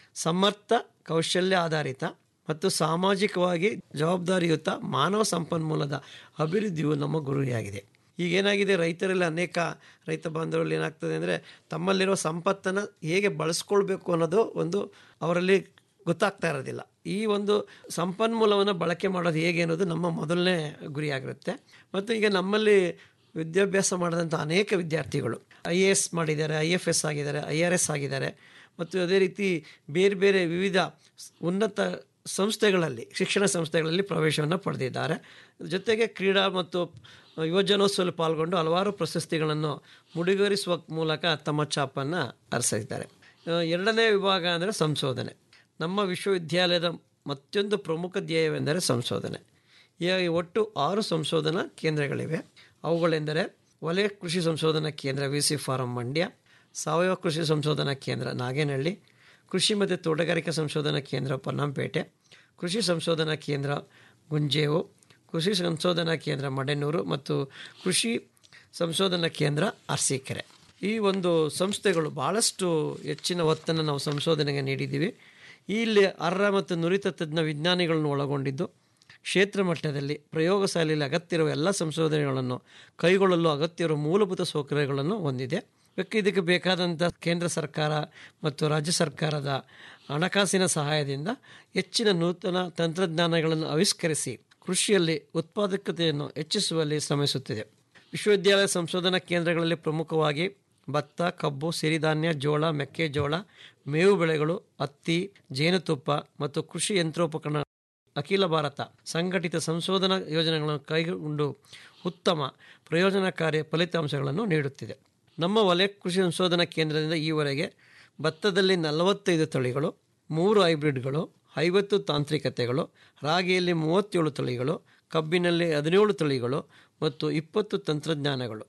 ಸಮರ್ಥ ಕೌಶಲ್ಯ ಆಧಾರಿತ ಮತ್ತು ಸಾಮಾಜಿಕವಾಗಿ ಜವಾಬ್ದಾರಿಯುತ ಮಾನವ ಸಂಪನ್ಮೂಲದ ಅಭಿವೃದ್ಧಿಯು ನಮ್ಮ ಗುರಿಯಾಗಿದೆ ಈಗೇನಾಗಿದೆ ರೈತರಲ್ಲಿ ಅನೇಕ ರೈತ ಬಾಂಧವರಲ್ಲಿ ಏನಾಗ್ತದೆ ಅಂದರೆ ತಮ್ಮಲ್ಲಿರೋ ಸಂಪತ್ತನ್ನು ಹೇಗೆ ಬಳಸ್ಕೊಳ್ಬೇಕು ಅನ್ನೋದು ಒಂದು ಅವರಲ್ಲಿ ಗೊತ್ತಾಗ್ತಾ ಇರೋದಿಲ್ಲ ಈ ಒಂದು ಸಂಪನ್ಮೂಲವನ್ನು ಬಳಕೆ ಮಾಡೋದು ಹೇಗೆ ಅನ್ನೋದು ನಮ್ಮ ಮೊದಲನೇ ಗುರಿಯಾಗಿರುತ್ತೆ ಮತ್ತು ಈಗ ನಮ್ಮಲ್ಲಿ ವಿದ್ಯಾಭ್ಯಾಸ ಮಾಡಿದಂಥ ಅನೇಕ ವಿದ್ಯಾರ್ಥಿಗಳು ಐ ಎ ಎಸ್ ಮಾಡಿದ್ದಾರೆ ಐ ಎಫ್ ಎಸ್ ಆಗಿದ್ದಾರೆ ಐ ಆರ್ ಎಸ್ ಆಗಿದ್ದಾರೆ ಮತ್ತು ಅದೇ ರೀತಿ ಬೇರೆ ಬೇರೆ ವಿವಿಧ ಸ್- ಉನ್ನತ ಸಂಸ್ಥೆಗಳಲ್ಲಿ ಶಿಕ್ಷಣ ಸಂಸ್ಥೆಗಳಲ್ಲಿ ಪ್ರವೇಶವನ್ನು ಪಡೆದಿದ್ದಾರೆ ಜೊತೆಗೆ ಕ್ರೀಡಾ ಮತ್ತು ಯುವಜನೋತ್ಸವದಲ್ಲಿ ಪಾಲ್ಗೊಂಡು ಹಲವಾರು ಪ್ರಶಸ್ತಿಗಳನ್ನು ಮುಡಿಗೇರಿಸುವ ಮೂಲಕ ತಮ್ಮ ಛಾಪನ್ನು ಹರಿಸಿದ್ದಾರೆ ಆ, ಎರಡನೇ ವಿಭಾಗ ಅಂದರೆ ಸಂಶೋಧನೆ ನಮ್ಮ ವಿಶ್ವವಿದ್ಯಾಲಯದ ಮತ್ತೊಂದು ಪ್ರಮುಖ ಧ್ಯೇಯವೆಂದರೆ ಸಂಶೋಧನೆ ಹೀಗಾಗಿ ಒಟ್ಟು ಆರು ಸಂಶೋಧನಾ ಕೇಂದ್ರಗಳಿವೆ ಅವುಗಳೆಂದರೆ ವಲಯ ಕೃಷಿ ಸಂಶೋಧನಾ ಕೇಂದ್ರ ವಿ ಸಿ ಫಾರಂ ಮಂಡ್ಯ ಸಾವಯವ ಕೃಷಿ ಸಂಶೋಧನಾ ಕೇಂದ್ರ ನಾಗೇನಹಳ್ಳಿ ಕೃಷಿ ಮತ್ತು ತೋಟಗಾರಿಕಾ ಸಂಶೋಧನಾ ಕೇಂದ್ರ ಪೊನ್ನಂಪೇಟೆ ಕೃಷಿ ಸಂಶೋಧನಾ ಕೇಂದ್ರ ಗುಂಜೇವು ಕೃಷಿ ಸಂಶೋಧನಾ ಕೇಂದ್ರ ಮಡೆನೂರು ಮತ್ತು ಕೃಷಿ ಸಂಶೋಧನಾ ಕೇಂದ್ರ ಅರಸೀಕೆರೆ ಈ ಒಂದು ಸಂಸ್ಥೆಗಳು ಭಾಳಷ್ಟು ಹೆಚ್ಚಿನ ಒತ್ತನ್ನು ನಾವು ಸಂಶೋಧನೆಗೆ ನೀಡಿದ್ದೀವಿ ಇಲ್ಲಿ ಅರ್ಹ ಮತ್ತು ನುರಿತ ತಜ್ಞ ವಿಜ್ಞಾನಿಗಳನ್ನು ಒಳಗೊಂಡಿದ್ದು ಕ್ಷೇತ್ರ ಮಟ್ಟದಲ್ಲಿ ಪ್ರಯೋಗಶಾಲೆಯಲ್ಲಿ ಅಗತ್ಯವಿರುವ ಎಲ್ಲ ಸಂಶೋಧನೆಗಳನ್ನು ಕೈಗೊಳ್ಳಲು ಅಗತ್ಯವಿರುವ ಮೂಲಭೂತ ಸೌಕರ್ಯಗಳನ್ನು ಹೊಂದಿದೆ ಇದಕ್ಕೆ ಇದಕ್ಕೆ ಬೇಕಾದಂಥ ಕೇಂದ್ರ ಸರ್ಕಾರ ಮತ್ತು ರಾಜ್ಯ ಸರ್ಕಾರದ ಹಣಕಾಸಿನ ಸಹಾಯದಿಂದ ಹೆಚ್ಚಿನ ನೂತನ ತಂತ್ರಜ್ಞಾನಗಳನ್ನು ಆವಿಷ್ಕರಿಸಿ ಕೃಷಿಯಲ್ಲಿ ಉತ್ಪಾದಕತೆಯನ್ನು ಹೆಚ್ಚಿಸುವಲ್ಲಿ ಶ್ರಮಿಸುತ್ತಿದೆ ವಿಶ್ವವಿದ್ಯಾಲಯ ಸಂಶೋಧನಾ ಕೇಂದ್ರಗಳಲ್ಲಿ ಪ್ರಮುಖವಾಗಿ ಭತ್ತ ಕಬ್ಬು ಸಿರಿಧಾನ್ಯ ಜೋಳ ಮೆಕ್ಕೆಜೋಳ ಮೇವು ಬೆಳೆಗಳು ಹತ್ತಿ ಜೇನುತುಪ್ಪ ಮತ್ತು ಕೃಷಿ ಯಂತ್ರೋಪಕರಣ ಅಖಿಲ ಭಾರತ ಸಂಘಟಿತ ಸಂಶೋಧನಾ ಯೋಜನೆಗಳನ್ನು ಕೈಗೊಂಡು ಉತ್ತಮ ಪ್ರಯೋಜನಕಾರಿ ಫಲಿತಾಂಶಗಳನ್ನು ನೀಡುತ್ತಿದೆ ನಮ್ಮ ವಲಯ ಕೃಷಿ ಸಂಶೋಧನಾ ಕೇಂದ್ರದಿಂದ ಈವರೆಗೆ ಭತ್ತದಲ್ಲಿ ನಲವತ್ತೈದು ತಳಿಗಳು ಮೂರು ಹೈಬ್ರಿಡ್ಗಳು ಐವತ್ತು ತಾಂತ್ರಿಕತೆಗಳು ರಾಗಿಯಲ್ಲಿ ಮೂವತ್ತೇಳು ತಳಿಗಳು ಕಬ್ಬಿನಲ್ಲಿ ಹದಿನೇಳು ತಳಿಗಳು ಮತ್ತು ಇಪ್ಪತ್ತು ತಂತ್ರಜ್ಞಾನಗಳು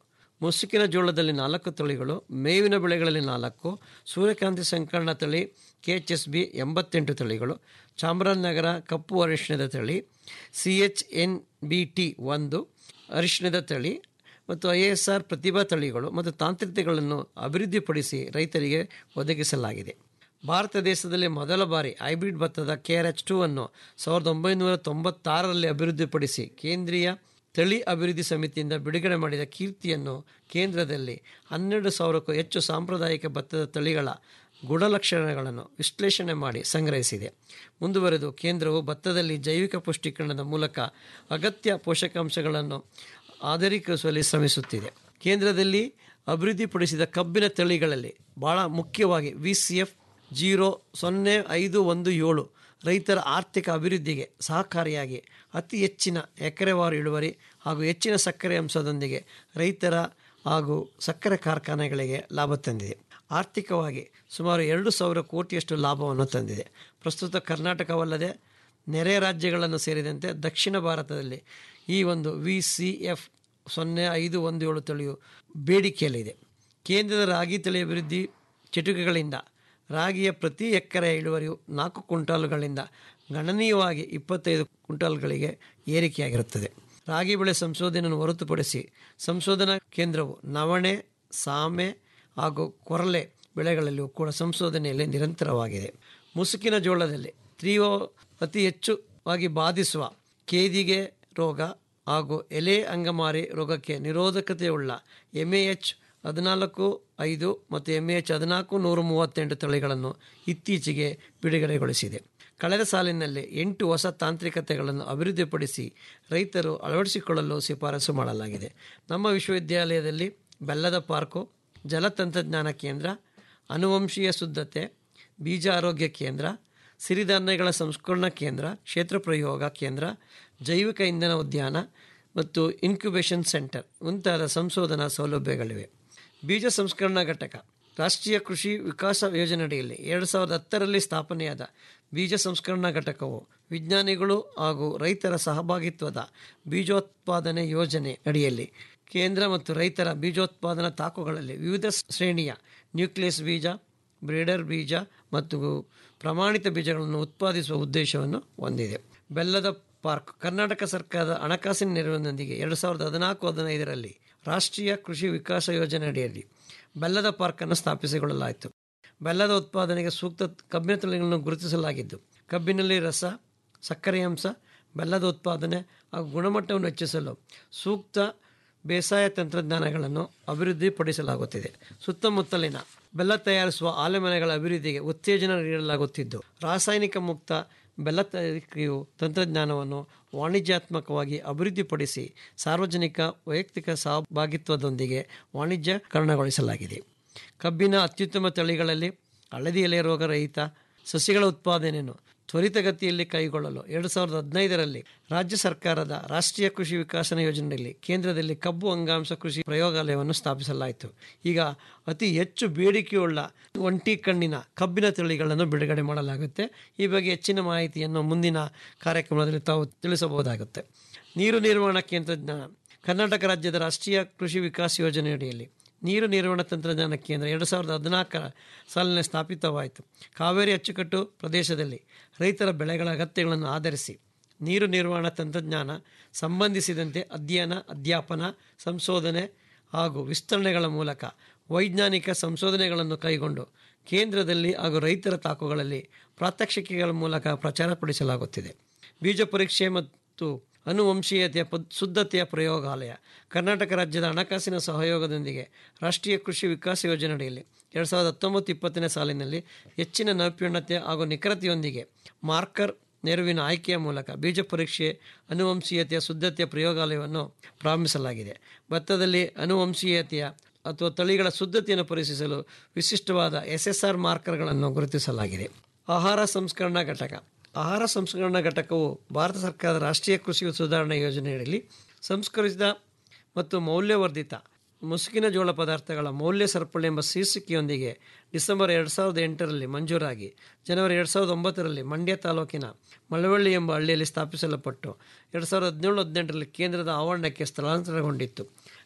ಮುಸುಕಿನ ಜೋಳದಲ್ಲಿ ನಾಲ್ಕು ತಳಿಗಳು ಮೇವಿನ ಬೆಳೆಗಳಲ್ಲಿ ನಾಲ್ಕು ಸೂರ್ಯಕಾಂತಿ ಸಂಕರಣ ತಳಿ ಕೆ ಎಚ್ ಎಸ್ ಬಿ ಎಂಬತ್ತೆಂಟು ತಳಿಗಳು ಚಾಮರಾಜನಗರ ಕಪ್ಪು ಅರಿಶಿಣದ ತಳಿ C H N B T ಒಂದು ಅರಿಶಿಣದ ತಳಿ ಮತ್ತು ಐ ಎಸ್ ಆರ್ ಪ್ರತಿಭಾ ತಳಿಗಳು ಮತ್ತು ತಾಂತ್ರಿಕತೆಗಳನ್ನು ಅಭಿವೃದ್ಧಿಪಡಿಸಿ ರೈತರಿಗೆ ಒದಗಿಸಲಾಗಿದೆ ಭಾರತ ದೇಶದಲ್ಲಿ ಮೊದಲ ಬಾರಿ ಹೈಬ್ರಿಡ್ ಭತ್ತದ ಕೆ ಆರ್ ಎಚ್ ಟು ಅನ್ನು ಸಾವಿರದ ಒಂಬೈನೂರ ತೊಂಬತ್ತಾರರಲ್ಲಿ ಅಭಿವೃದ್ಧಿಪಡಿಸಿ ಕೇಂದ್ರೀಯ ತಳಿ ಅಭಿವೃದ್ಧಿ ಸಮಿತಿಯಿಂದ ಬಿಡುಗಡೆ ಮಾಡಿದ ಕೀರ್ತಿಯನ್ನು ಕೇಂದ್ರದಲ್ಲಿ ಹನ್ನೆರಡು ಸಾವಿರಕ್ಕೂ ಹೆಚ್ಚು ಸಾಂಪ್ರದಾಯಿಕ ಭತ್ತದ ತಳಿಗಳ ಗುಣಲಕ್ಷಣಗಳನ್ನು ವಿಶ್ಲೇಷಣೆ ಮಾಡಿ ಸಂಗ್ರಹಿಸಿದೆ ಮುಂದುವರೆದು ಕೇಂದ್ರವು ಭತ್ತದಲ್ಲಿ ಜೈವಿಕ ಪುಷ್ಟೀಕರಣದ ಮೂಲಕ ಅಗತ್ಯ ಪೋಷಕಾಂಶಗಳನ್ನು ಆಧರೀಕರಿಸುವಲ್ಲಿ ಶ್ರಮಿಸುತ್ತಿದೆ ಕೇಂದ್ರದಲ್ಲಿ ಅಭಿವೃದ್ಧಿಪಡಿಸಿದ ಕಬ್ಬಿನ ತಳಿಗಳಲ್ಲಿ ಭಾಳ ಮುಖ್ಯವಾಗಿ ವಿ ಸಿ ಎಫ್ ಜೀರೋ ಸೊನ್ನೆ ಐದು ಒಂದು ಏಳು ರೈತರ ಆರ್ಥಿಕ ಅಭಿವೃದ್ಧಿಗೆ ಸಹಕಾರಿಯಾಗಿ ಅತಿ ಹೆಚ್ಚಿನ ಎಕರೆವಾರು ಇಳುವರಿ ಹಾಗೂ ಹೆಚ್ಚಿನ ಸಕ್ಕರೆ ಅಂಶದೊಂದಿಗೆ ರೈತರ ಹಾಗೂ ಸಕ್ಕರೆ ಕಾರ್ಖಾನೆಗಳಿಗೆ ಲಾಭ ತಂದಿದೆ ಆರ್ಥಿಕವಾಗಿ ಸುಮಾರು ಎರಡು ಸಾವಿರ ಕೋಟಿಯಷ್ಟು ಲಾಭವನ್ನು ತಂದಿದೆ ಪ್ರಸ್ತುತ ಕರ್ನಾಟಕವಲ್ಲದೆ ನೆರೆ ರಾಜ್ಯಗಳನ್ನು ಸೇರಿದಂತೆ ದಕ್ಷಿಣ ಭಾರತದಲ್ಲಿ ಈ ಒಂದು ವಿ ಸಿ ಎಫ್ ಸೊನ್ನೆ ಐದು ಒಂದು ಏಳು ತಳಿಯು ಬೇಡಿಕೆಯಲ್ಲಿದೆ ಕೇಂದ್ರದ ರಾಗಿ ತಳಿ ಅಭಿವೃದ್ಧಿ ಚಟುವಟಿಕೆಗಳಿಂದ ರಾಗಿಯ ಪ್ರತಿ ಎಕರೆ ಇಳುವರಿಯು ನಾಲ್ಕು ಕ್ವಿಂಟಾಲ್ಗಳಿಂದ ಗಣನೀಯವಾಗಿ ಇಪ್ಪತ್ತೈದು ಕ್ವಿಂಟಾಲ್ಗಳಿಗೆ ಏರಿಕೆಯಾಗಿರುತ್ತದೆ ರಾಗಿ ಬೆಳೆ ಸಂಶೋಧನೆಯನ್ನು ಹೊರತುಪಡಿಸಿ ಸಂಶೋಧನಾ ಕೇಂದ್ರವು ನವಣೆ ಸಾಮೆ ಹಾಗೂ ಕೊರಲೆ ಬೆಳೆಗಳಲ್ಲಿಯೂ ಕೂಡ ಸಂಶೋಧನೆಯಲ್ಲಿ ನಿರಂತರವಾಗಿದೆ ಮುಸುಕಿನ ಜೋಳದಲ್ಲಿ ತೀವ್ರ ಅತಿ ಹೆಚ್ಚುವಾಗಿ ಬಾಧಿಸುವ ಕೇದಿಗೆ ರೋಗ ಹಾಗೂ ಎಲೆ ಅಂಗಮಾರಿ ರೋಗಕ್ಕೆ ನಿರೋಧಕತೆಯುಳ್ಳ ಎಮ್ ಎ ಎಚ್ ಹದಿನಾಲ್ಕು ಐದು ಮತ್ತು ಎಮ್ ಎಚ್ ಹದಿನಾಲ್ಕು ನೂರ ಮೂವತ್ತೆಂಟು ತಳಿಗಳನ್ನು ಇತ್ತೀಚೆಗೆ ಬಿಡುಗಡೆಗೊಳಿಸಿದೆ ಕಳೆದ ಸಾಲಿನಲ್ಲಿ ಎಂಟು ಹೊಸ ತಾಂತ್ರಿಕತೆಗಳನ್ನು ಅಭಿವೃದ್ಧಿಪಡಿಸಿ ರೈತರು ಅಳವಡಿಸಿಕೊಳ್ಳಲು ಶಿಫಾರಸು ಮಾಡಲಾಗಿದೆ ನಮ್ಮ ವಿಶ್ವವಿದ್ಯಾಲಯದಲ್ಲಿ ಬೆಲ್ಲದ ಪಾರ್ಕು ಜಲತಂತ್ರಜ್ಞಾನ ಕೇಂದ್ರ ಅನುವಂಶೀಯ ಶುದ್ಧತೆ ಬೀಜ ಆರೋಗ್ಯ ಕೇಂದ್ರ ಸಿರಿಧಾನ್ಯಗಳ ಸಂಸ್ಕರಣಾ ಕೇಂದ್ರ ಕ್ಷೇತ್ರ ಪ್ರಯೋಗ ಕೇಂದ್ರ ಜೈವಿಕ ಇಂಧನ ಉದ್ಯಾನ ಮತ್ತು ಇನ್ಕ್ಯುಬೇಷನ್ ಸೆಂಟರ್ ಮುಂತಾದ ಸಂಶೋಧನಾ ಸೌಲಭ್ಯಗಳಿವೆ ಬೀಜ ಸಂಸ್ಕರಣಾ ಘಟಕ ರಾಷ್ಟ್ರೀಯ ಕೃಷಿ ವಿಕಾಸ ಯೋಜನೆಯಡಿಯಲ್ಲಿ ಎರಡು ಸಾವಿರದ ಹತ್ತರಲ್ಲಿ ಸ್ಥಾಪನೆಯಾದ ಬೀಜ ಸಂಸ್ಕರಣಾ ಘಟಕವು ವಿಜ್ಞಾನಿಗಳು ಹಾಗೂ ರೈತರ ಸಹಭಾಗಿತ್ವದ ಬೀಜೋತ್ಪಾದನೆ ಯೋಜನೆ ಅಡಿಯಲ್ಲಿ ಕೇಂದ್ರ ಮತ್ತು ರೈತರ ಬೀಜೋತ್ಪಾದನಾ ತಾಕುಗಳಲ್ಲಿ ವಿವಿಧ ಶ್ರೇಣಿಯ ನ್ಯೂಕ್ಲಿಯಸ್ ಬೀಜ ಬ್ರೀಡರ್ ಬೀಜ ಮತ್ತು ಪ್ರಮಾಣಿತ ಬೀಜಗಳನ್ನು ಉತ್ಪಾದಿಸುವ ಉದ್ದೇಶವನ್ನು ಹೊಂದಿದೆ ಬೆಲ್ಲದ ಪಾರ್ಕ್ ಕರ್ನಾಟಕ ಸರ್ಕಾರದ ಹಣಕಾಸಿನ ನೆರವಿನೊಂದಿಗೆ ಎರಡು ಸಾವಿರದ ಹದಿನಾಲ್ಕು ಹದಿನೈದರಲ್ಲಿ ರಾಷ್ಟ್ರೀಯ ಕೃಷಿ ವಿಕಾಸ ಯೋಜನೆ ಅಡಿಯಲ್ಲಿ ಬೆಲ್ಲದ ಪಾರ್ಕನ್ನು ಸ್ಥಾಪಿಸಿಕೊಳ್ಳಲಾಯಿತು ಬೆಲ್ಲದ ಉತ್ಪಾದನೆಗೆ ಸೂಕ್ತ ಕಬ್ಬಿನ ತಳಿಗಳನ್ನು ಗುರುತಿಸಲಾಗಿದ್ದು ಕಬ್ಬಿನಲ್ಲಿ ರಸ ಸಕ್ಕರೆ ಅಂಶ ಬೆಲ್ಲದ ಉತ್ಪಾದನೆ ಹಾಗೂ ಗುಣಮಟ್ಟವನ್ನು ಹೆಚ್ಚಿಸಲು ಸೂಕ್ತ ಬೇಸಾಯ ತಂತ್ರಜ್ಞಾನಗಳನ್ನು ಅಭಿವೃದ್ಧಿಪಡಿಸಲಾಗುತ್ತಿದೆ ಸುತ್ತಮುತ್ತಲಿನ ಬೆಲ್ಲ ತಯಾರಿಸುವ ಆಲೆಮನೆಗಳ ಅಭಿವೃದ್ಧಿಗೆ ಉತ್ತೇಜನ ನೀಡಲಾಗುತ್ತಿದ್ದು ರಾಸಾಯನಿಕ ಮುಕ್ತ ಬೆಲ್ಲ ತಯಾರಿಕೆಯು ತಂತ್ರಜ್ಞಾನವನ್ನು ವಾಣಿಜ್ಯಾತ್ಮಕವಾಗಿ ಅಭಿವೃದ್ಧಿಪಡಿಸಿ ಸಾರ್ವಜನಿಕ ವೈಯಕ್ತಿಕ ಸಹಭಾಗಿತ್ವದೊಂದಿಗೆ ವಾಣಿಜ್ಯಕರಣಗೊಳಿಸಲಾಗಿದೆ ಕಬ್ಬಿನ ಅತ್ಯುತ್ತಮ ತಳಿಗಳಲ್ಲಿ ಹಳದಿ ಎಲೆ ರೋಗ ರಹಿತ ಸಸಿಗಳ ಉತ್ಪಾದನೆಯನ್ನು ತ್ವರಿತಗತಿಯಲ್ಲಿ ಕೈಗೊಳ್ಳಲು ಎರಡು ಸಾವಿರದ ಹದಿನೈದರಲ್ಲಿ ರಾಜ್ಯ ಸರ್ಕಾರದ ರಾಷ್ಟ್ರೀಯ ಕೃಷಿ ವಿಕಾಸನ ಯೋಜನೆಯಲ್ಲಿ ಕೇಂದ್ರದಲ್ಲಿ ಕಬ್ಬು ಅಂಗಾಂಶ ಕೃಷಿ ಪ್ರಯೋಗಾಲಯವನ್ನು ಸ್ಥಾಪಿಸಲಾಯಿತು ಈಗ ಅತಿ ಹೆಚ್ಚು ಬೇಡಿಕೆಯುಳ್ಳ ಒಂಟಿ ಕಣ್ಣಿನ ಕಬ್ಬಿನ ತಳಿಗಳನ್ನು ಬಿಡುಗಡೆ ಮಾಡಲಾಗುತ್ತೆ ಈ ಬಗ್ಗೆ ಹೆಚ್ಚಿನ ಮಾಹಿತಿಯನ್ನು ಮುಂದಿನ ಕಾರ್ಯಕ್ರಮದಲ್ಲಿ ತಾವು ತಿಳಿಸಬಹುದಾಗುತ್ತೆ ನೀರು ನಿರ್ವಹಣಾ ತಂತ್ರಜ್ಞಾನ ಕರ್ನಾಟಕ ರಾಜ್ಯದ ರಾಷ್ಟ್ರೀಯ ಕೃಷಿ ವಿಕಾಸ ಯೋಜನೆಯಡಿಯಲ್ಲಿ ನೀರು ನಿರ್ವಹಣಾ ತಂತ್ರಜ್ಞಾನ ಕೇಂದ್ರ ಎರಡು ಸಾವಿರದ ಹದಿನಾಲ್ಕರ ಸಾಲಿನ ಸ್ಥಾಪಿತವಾಯಿತು ಕಾವೇರಿ ಅಚ್ಚುಕಟ್ಟು ಪ್ರದೇಶದಲ್ಲಿ ರೈತರ ಬೆಳೆಗಳ ಅಗತ್ಯಗಳನ್ನು ಆಧರಿಸಿ ನೀರು ನಿರ್ವಹಣಾ ತಂತ್ರಜ್ಞಾನ ಸಂಬಂಧಿಸಿದಂತೆ ಅಧ್ಯಯನ ಅಧ್ಯಾಪನ ಸಂಶೋಧನೆ ಹಾಗೂ ವಿಸ್ತರಣೆಗಳ ಮೂಲಕ ವೈಜ್ಞಾನಿಕ ಸಂಶೋಧನೆಗಳನ್ನು ಕೈಗೊಂಡು ಕೇಂದ್ರದಲ್ಲಿ ಹಾಗೂ ರೈತರ ತಾಕುಗಳಲ್ಲಿ ಪ್ರಾತ್ಯಕ್ಷಿಕೆಗಳ ಮೂಲಕ ಪ್ರಚಾರಪಡಿಸಲಾಗುತ್ತಿದೆ ಬೀಜ ಪರೀಕ್ಷೆ ಮತ್ತು ಅನುವಂಶೀಯತೆಯ ಪದ್ ಶುದ್ಧತೆಯ ಪ್ರಯೋಗಾಲಯ ಕರ್ನಾಟಕ ರಾಜ್ಯದ ಹಣಕಾಸಿನ ಸಹಯೋಗದೊಂದಿಗೆ ರಾಷ್ಟ್ರೀಯ ಕೃಷಿ ವಿಕಾಸ ಯೋಜನೆಯಡಿಯಲ್ಲಿ ಎರಡು ಸಾವಿರದ ಹತ್ತೊಂಬತ್ತು ಇಪ್ಪತ್ತನೇ ಸಾಲಿನಲ್ಲಿ ಹೆಚ್ಚಿನ ನೈಪುಣ್ಯತೆ ಹಾಗೂ ನಿಖರತೆಯೊಂದಿಗೆ ಮಾರ್ಕರ್ ನೆರವಿನ ಆಯ್ಕೆಯ ಮೂಲಕ ಬೀಜ ಪರೀಕ್ಷೆ ಅನುವಂಶೀಯತೆಯ ಶುದ್ಧತೆಯ ಪ್ರಯೋಗಾಲಯವನ್ನು ಪ್ರಾರಂಭಿಸಲಾಗಿದೆ ಭತ್ತದಲ್ಲಿ ಅನುವಂಶೀಯತೆಯ ಅಥವಾ ತಳಿಗಳ ಶುದ್ಧತೆಯನ್ನು ಪರೀಕ್ಷಿಸಲು ವಿಶಿಷ್ಟವಾದ ಎಸ್ ಎಸ್ ಆರ್ ಮಾರ್ಕರ್ಗಳನ್ನು ಗುರುತಿಸಲಾಗಿದೆ ಆಹಾರ ಸಂಸ್ಕರಣಾ ಘಟಕ ಆಹಾರ ಸಂಸ್ಕರಣಾ ಘಟಕವು ಭಾರತ ಸರ್ಕಾರದ ರಾಷ್ಟ್ರೀಯ ಕೃಷಿ ಸುಧಾರಣಾ ಯೋಜನೆಯಲ್ಲಿ ಸಂಸ್ಕರಿಸಿದ ಮತ್ತು ಮೌಲ್ಯವರ್ಧಿತ ಮುಸುಕಿನ ಜೋಳ ಪದಾರ್ಥಗಳ ಮೌಲ್ಯ ಸರಪಳಿ ಎಂಬ ಶೀರ್ಷಿಕೆಯೊಂದಿಗೆ ಡಿಸೆಂಬರ್ ಎರಡು ಸಾವಿರದ ಎಂಟರಲ್ಲಿ ಮಂಜೂರಾಗಿ ಜನವರಿ ಎರಡು ಸಾವಿರದ ಒಂಬತ್ತರಲ್ಲಿ ಮಂಡ್ಯ ತಾಲೂಕಿನ ಮಳವಳ್ಳಿ ಎಂಬ ಹಳ್ಳಿಯಲ್ಲಿ ಸ್ಥಾಪಿಸಲ್ಪಟ್ಟು ಎರಡು ಸಾವಿರದ ಹದಿನೇಳು ಹದಿನೆಂಟರಲ್ಲಿ ಕೇಂದ್ರದ ಆವರಣಕ್ಕೆ ಸ್ಥಳಾಂತರಗೊಂಡಿತ್ತು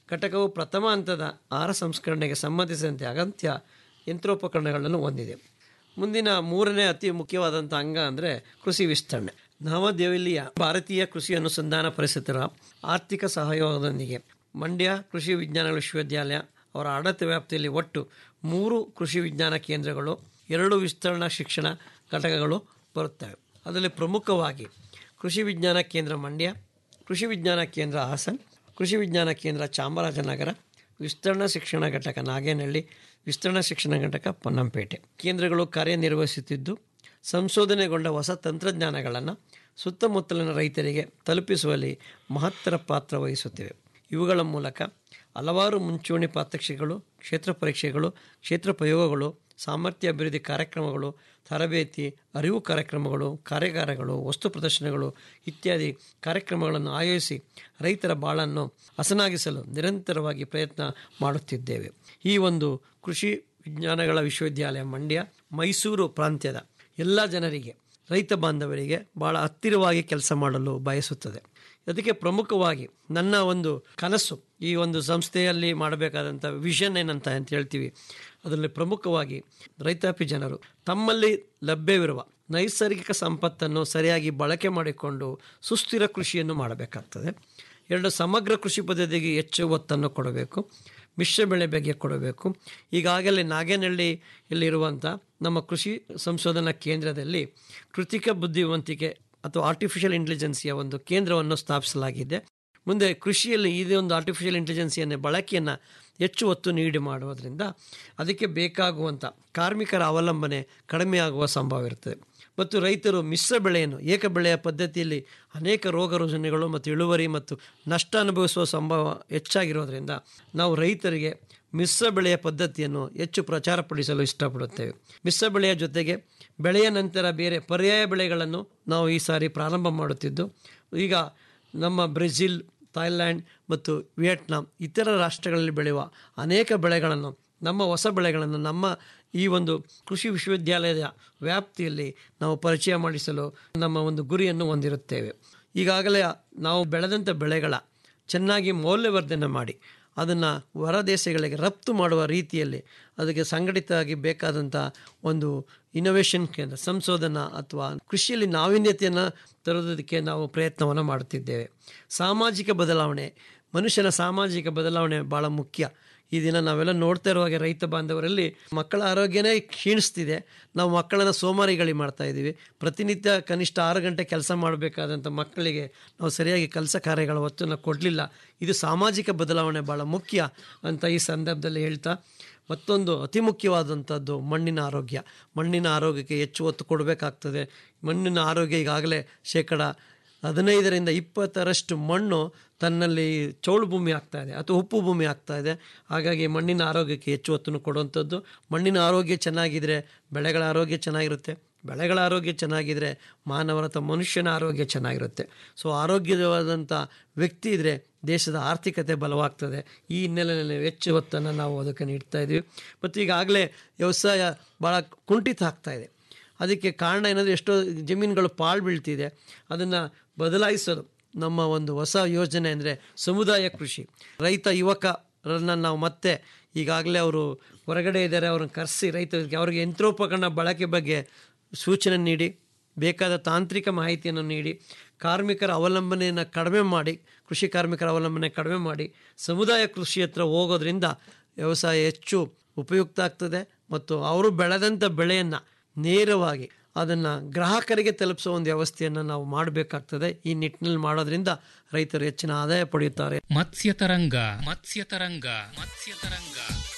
ಘಟಕವು ಪ್ರಥಮ ಹಂತದ ಆಹಾರ ಸಂಸ್ಕರಣೆಗೆ ಸಂಬಂಧಿಸಿದಂತೆ ಅಗತ್ಯ ಯಂತ್ರೋಪಕರಣಗಳನ್ನು ಹೊಂದಿದೆ ಮುಂದಿನ ಮೂರನೇ ಅತಿ ಮುಖ್ಯವಾದಂಥ ಅಂಗ ಅಂದರೆ ಕೃಷಿ ವಿಸ್ತರಣೆ ನವದೆಹಲಿಯ ಭಾರತೀಯ ಕೃಷಿ ಅನುಸಂಧಾನ ಪರಿಷತ್ತರ ಆರ್ಥಿಕ ಸಹಯೋಗದೊಂದಿಗೆ ಮಂಡ್ಯ ಕೃಷಿ ವಿಜ್ಞಾನಗಳ ವಿಶ್ವವಿದ್ಯಾಲಯ ಅವರ ಆಡಳಿತ ವ್ಯಾಪ್ತಿಯಲ್ಲಿ ಒಟ್ಟು ಮೂರು ಕೃಷಿ ವಿಜ್ಞಾನ ಕೇಂದ್ರಗಳು ಎರಡು ವಿಸ್ತರಣಾ ಶಿಕ್ಷಣ ಘಟಕಗಳು ಬರುತ್ತವೆ ಅದರಲ್ಲಿ ಪ್ರಮುಖವಾಗಿ ಕೃಷಿ ವಿಜ್ಞಾನ ಕೇಂದ್ರ ಮಂಡ್ಯ ಕೃಷಿ ವಿಜ್ಞಾನ ಕೇಂದ್ರ ಹಾಸನ್ ಕೃಷಿ ವಿಜ್ಞಾನ ಕೇಂದ್ರ ಚಾಮರಾಜನಗರ ವಿಸ್ತರಣಾ ಶಿಕ್ಷಣ ಘಟಕ ನಾಗೇನಹಳ್ಳಿ ವಿಸ್ತರಣಾ ಶಿಕ್ಷಣ ಘಟಕ ಪೊನ್ನಂಪೇಟೆ ಕೇಂದ್ರಗಳು ಕಾರ್ಯನಿರ್ವಹಿಸುತ್ತಿದ್ದು ಸಂಶೋಧನೆಗೊಂಡ ಹೊಸ ತಂತ್ರಜ್ಞಾನಗಳನ್ನು ಸುತ್ತಮುತ್ತಲಿನ ರೈತರಿಗೆ ತಲುಪಿಸುವಲ್ಲಿ ಮಹತ್ತರ ಪಾತ್ರ ವಹಿಸುತ್ತಿವೆ ಇವುಗಳ ಮೂಲಕ ಹಲವಾರು ಮುಂಚೂಣಿ ಪ್ರಾತ್ಯಕ್ಷಿಗಳು ಕ್ಷೇತ್ರ ಪರೀಕ್ಷೆಗಳು ಕ್ಷೇತ್ರ ಪ್ರಯೋಗಗಳು ಸಾಮರ್ಥ್ಯ ಅಭಿವೃದ್ಧಿ ಕಾರ್ಯಕ್ರಮಗಳು ತರಬೇತಿ ಅರಿವು ಕಾರ್ಯಕ್ರಮಗಳು ಕಾರ್ಯಾಗಾರಗಳು ವಸ್ತು ಪ್ರದರ್ಶನಗಳು ಇತ್ಯಾದಿ ಕಾರ್ಯಕ್ರಮಗಳನ್ನು ಆಯೋಜಿಸಿ ರೈತರ ಬಾಳನ್ನು ಹಸನಾಗಿಸಲು ನಿರಂತರವಾಗಿ ಪ್ರಯತ್ನ ಮಾಡುತ್ತಿದ್ದೇವೆ ಈ ಒಂದು ಕೃಷಿ ವಿಜ್ಞಾನಗಳ ವಿಶ್ವವಿದ್ಯಾಲಯ ಮಂಡ್ಯ ಮೈಸೂರು ಪ್ರಾಂತ್ಯದ ಎಲ್ಲ ಜನರಿಗೆ ರೈತ ಬಾಂಧವರಿಗೆ ಭಾಳ ಹತ್ತಿರವಾಗಿ ಕೆಲಸ ಮಾಡಲು ಬಯಸುತ್ತದೆ ಅದಕ್ಕೆ ಪ್ರಮುಖವಾಗಿ ನನ್ನ ಒಂದು ಕನಸು ಈ ಒಂದು ಸಂಸ್ಥೆಯಲ್ಲಿ ಮಾಡಬೇಕಾದಂಥ ವಿಷನ್ ಏನಂತ ಅಂತ ಹೇಳ್ತೀವಿ ಅದರಲ್ಲಿ ಪ್ರಮುಖವಾಗಿ ರೈತಾಪಿ ಜನರು ತಮ್ಮಲ್ಲಿ ಲಭ್ಯವಿರುವ ನೈಸರ್ಗಿಕ ಸಂಪತ್ತನ್ನು ಸರಿಯಾಗಿ ಬಳಕೆ ಮಾಡಿಕೊಂಡು ಸುಸ್ಥಿರ ಕೃಷಿಯನ್ನು ಮಾಡಬೇಕಾಗ್ತದೆ ಎರಡು ಸಮಗ್ರ ಕೃಷಿ ಪದ್ಧತಿಗೆ ಹೆಚ್ಚು ಒತ್ತನ್ನು ಕೊಡಬೇಕು ಮಿಶ್ರ ಬೆಳೆ ಬಗ್ಗೆ ಕೊಡಬೇಕು ಈಗಾಗಲೇ ನಾಗೇನಹಳ್ಳಿ ಇಲ್ಲಿರುವಂಥ ನಮ್ಮ ಕೃಷಿ ಸಂಶೋಧನಾ ಕೇಂದ್ರದಲ್ಲಿ ಕೃತಿಕ ಬುದ್ಧಿವಂತಿಕೆ ಅಥವಾ ಆರ್ಟಿಫಿಷಿಯಲ್ ಇಂಟೆಲಿಜೆನ್ಸಿಯ ಒಂದು ಕೇಂದ್ರವನ್ನು ಸ್ಥಾಪಿಸಲಾಗಿದೆ ಮುಂದೆ ಕೃಷಿಯಲ್ಲಿ ಇದೇ ಒಂದು ಆರ್ಟಿಫಿಷಿಯಲ್ ಇಂಟೆಲಿಜೆನ್ಸಿಯನ್ನು ಬಳಕೆಯನ್ನು ಹೆಚ್ಚು ಒತ್ತು ನೀಡಿ ಮಾಡುವುದರಿಂದ ಅದಕ್ಕೆ ಬೇಕಾಗುವಂಥ ಕಾರ್ಮಿಕರ ಅವಲಂಬನೆ ಕಡಿಮೆಯಾಗುವ ಸಂಭವ ಇರ್ತದೆ ಮತ್ತು ರೈತರು ಮಿಶ್ರ ಬೆಳೆಯನ್ನು ಏಕ ಬೆಳೆಯ ಪದ್ಧತಿಯಲ್ಲಿ ಅನೇಕ ರೋಗ ರುಜಿನಗಳು ಮತ್ತು ಇಳುವರಿ ಮತ್ತು ನಷ್ಟ ಅನುಭವಿಸುವ ಸಂಭವ ಹೆಚ್ಚಾಗಿರೋದ್ರಿಂದ ನಾವು ರೈತರಿಗೆ ಮಿಶ್ರ ಬೆಳೆಯ ಪದ್ಧತಿಯನ್ನು ಹೆಚ್ಚು ಪ್ರಚಾರಪಡಿಸಲು ಇಷ್ಟಪಡುತ್ತೇವೆ ಮಿಶ್ರ ಬೆಳೆಯ ಜೊತೆಗೆ ಬೆಳೆಯ ನಂತರ ಬೇರೆ ಪರ್ಯಾಯ ಬೆಳೆಗಳನ್ನು ನಾವು ಈ ಸಾರಿ ಪ್ರಾರಂಭ ಮಾಡುತ್ತಿದ್ದು ಈಗ ನಮ್ಮ ಬ್ರೆಜಿಲ್ ಥಾಯ್ಲ್ಯಾಂಡ್ ಮತ್ತು ವಿಯೆಟ್ನಾಂ ಇತರ ರಾಷ್ಟ್ರಗಳಲ್ಲಿ ಬೆಳೆಯುವ ಅನೇಕ ಬೆಳೆಗಳನ್ನು ನಮ್ಮ ಹೊಸ ಬೆಳೆಗಳನ್ನು ನಮ್ಮ ಈ ಒಂದು ಕೃಷಿ ವಿಶ್ವವಿದ್ಯಾಲಯದ ವ್ಯಾಪ್ತಿಯಲ್ಲಿ ನಾವು ಪರಿಚಯ ಮಾಡಿಸಲು ನಮ್ಮ ಒಂದು ಗುರಿಯನ್ನು ಹೊಂದಿರುತ್ತೇವೆ ಈಗಾಗಲೇ ನಾವು ಬೆಳೆದಂಥ ಬೆಳೆಗಳ ಚೆನ್ನಾಗಿ ಮೌಲ್ಯವರ್ಧನೆ ಮಾಡಿ ಅದನ್ನು ಹೊರ ದೇಶಗಳಿಗೆ ರಫ್ತು ಮಾಡುವ ರೀತಿಯಲ್ಲಿ ಅದಕ್ಕೆ ಸಂಘಟಿತವಾಗಿ ಬೇಕಾದಂಥ ಒಂದು ಇನೋವೇಷನ್ ಕೇಂದ್ರ ಸಂಶೋಧನಾ ಅಥವಾ ಕೃಷಿಯಲ್ಲಿ ನಾವೀನ್ಯತೆಯನ್ನು ತರೋದಕ್ಕೆ ನಾವು ಪ್ರಯತ್ನವನ್ನು ಮಾಡುತ್ತಿದ್ದೇವೆ ಸಾಮಾಜಿಕ ಬದಲಾವಣೆ ಮನುಷ್ಯನ ಸಾಮಾಜಿಕ ಬದಲಾವಣೆ ಭಾಳ ಮುಖ್ಯ ಈ ದಿನ ನಾವೆಲ್ಲ ನೋಡ್ತಾ ಇರುವಾಗ ರೈತ ಬಾಂಧವರಲ್ಲಿ ಮಕ್ಕಳ ಆರೋಗ್ಯನೇ ಕ್ಷೀಣಿಸ್ತಿದೆ ನಾವು ಮಕ್ಕಳನ್ನು ಸೋಮಾರಿಗಳಿ ಮಾಡ್ತಾ ಇದ್ದೀವಿ ಪ್ರತಿನಿತ್ಯ ಕನಿಷ್ಠ ಆರು ಗಂಟೆ ಕೆಲಸ ಮಾಡಬೇಕಾದಂಥ ಮಕ್ಕಳಿಗೆ ನಾವು ಸರಿಯಾಗಿ ಕೆಲಸ ಕಾರ್ಯಗಳ ಒತ್ತನ್ನು ಕೊಡಲಿಲ್ಲ ಇದು ಸಾಮಾಜಿಕ ಬದಲಾವಣೆ ಭಾಳ ಮುಖ್ಯ ಅಂತ ಈ ಸಂದರ್ಭದಲ್ಲಿ ಹೇಳ್ತಾ ಮತ್ತೊಂದು ಅತಿ ಮುಖ್ಯವಾದಂಥದ್ದು ಮಣ್ಣಿನ ಆರೋಗ್ಯ ಮಣ್ಣಿನ ಆರೋಗ್ಯಕ್ಕೆ ಹೆಚ್ಚು ಒತ್ತು ಕೊಡಬೇಕಾಗ್ತದೆ ಮಣ್ಣಿನ ಆರೋಗ್ಯ ಈಗಾಗಲೇ ಶೇಕಡ ಹದಿನೈದರಿಂದ ಇಪ್ಪತ್ತರಷ್ಟು ಮಣ್ಣು ತನ್ನಲ್ಲಿ ಚೌಳು ಭೂಮಿ ಆಗ್ತಾ ಇದೆ ಅಥವಾ ಉಪ್ಪು ಭೂಮಿ ಆಗ್ತಾ ಇದೆ ಹಾಗಾಗಿ ಮಣ್ಣಿನ ಆರೋಗ್ಯಕ್ಕೆ ಹೆಚ್ಚು ಒತ್ತನ್ನು ಕೊಡುವಂಥದ್ದು ಮಣ್ಣಿನ ಆರೋಗ್ಯ ಚೆನ್ನಾಗಿದ್ದರೆ ಬೆಳೆಗಳ ಆರೋಗ್ಯ ಚೆನ್ನಾಗಿರುತ್ತೆ ಬೆಳೆಗಳ ಆರೋಗ್ಯ ಚೆನ್ನಾಗಿದ್ದರೆ ಮಾನವರ ಅಥವಾ ಮನುಷ್ಯನ ಆರೋಗ್ಯ ಚೆನ್ನಾಗಿರುತ್ತೆ ಸೊ ಆರೋಗ್ಯವಾದಂಥ ವ್ಯಕ್ತಿ ಇದ್ದರೆ ದೇಶದ ಆರ್ಥಿಕತೆ ಬಲವಾಗ್ತದೆ ಈ ಹಿನ್ನೆಲೆಯಲ್ಲಿ ಹೆಚ್ಚು ಒತ್ತನ್ನು ನಾವು ಅದಕ್ಕೆ ನೀಡ್ತಾ ಇದ್ದೀವಿ ಮತ್ತು ಈಗಾಗಲೇ ವ್ಯವಸಾಯ ಭಾಳ ಕುಂಠಿತ ಆಗ್ತಾ ಇದೆ ಅದಕ್ಕೆ ಕಾರಣ ಏನಂದರೆ ಎಷ್ಟೋ ಜಮೀನುಗಳು ಪಾಳು ಬೀಳ್ತಿದೆ ಅದನ್ನು ಬದಲಾಯಿಸಲು ನಮ್ಮ ಒಂದು ಹೊಸ ಯೋಜನೆ ಅಂದರೆ ಸಮುದಾಯ ಕೃಷಿ ರೈತ ಯುವಕರನ್ನು ನಾವು ಮತ್ತೆ ಈಗಾಗಲೇ ಅವರು ಹೊರಗಡೆ ಇದ್ದಾರೆ ಅವ್ರನ್ನ ಕರೆಸಿ ರೈತರಿಗೆ ಅವರಿಗೆ ಯಂತ್ರೋಪಕರಣ ಬಳಕೆ ಬಗ್ಗೆ ಸೂಚನೆ ನೀಡಿ ಬೇಕಾದ ತಾಂತ್ರಿಕ ಮಾಹಿತಿಯನ್ನು ನೀಡಿ ಕಾರ್ಮಿಕರ ಅವಲಂಬನೆಯನ್ನು ಕಡಿಮೆ ಮಾಡಿ ಕೃಷಿ ಕಾರ್ಮಿಕರ ಅವಲಂಬನೆ ಕಡಿಮೆ ಮಾಡಿ ಸಮುದಾಯ ಕೃಷಿ ಹತ್ರ ಹೋಗೋದ್ರಿಂದ ವ್ಯವಸಾಯ ಹೆಚ್ಚು ಉಪಯುಕ್ತ ಆಗ್ತದೆ ಮತ್ತು ಅವರು ಬೆಳೆದಂಥ ಬೆಳೆಯನ್ನು ನೇರವಾಗಿ ಅದನ್ನು ಗ್ರಾಹಕರಿಗೆ ತಲುಪಿಸೋ ಒಂದು ವ್ಯವಸ್ಥೆಯನ್ನು ನಾವು ಮಾಡಬೇಕಾಗ್ತದೆ ಈ ನಿಟ್ಟಿನಲ್ಲಿ ಮಾಡೋದ್ರಿಂದ ರೈತರು ಹೆಚ್ಚಿನ ಆದಾಯ ಪಡೆಯುತ್ತಾರೆ ಮತ್ಸ್ಯತರಂಗ ಮತ್ಸ್ಯತರಂಗ ಮತ್ಸ್ಯತರಂಗ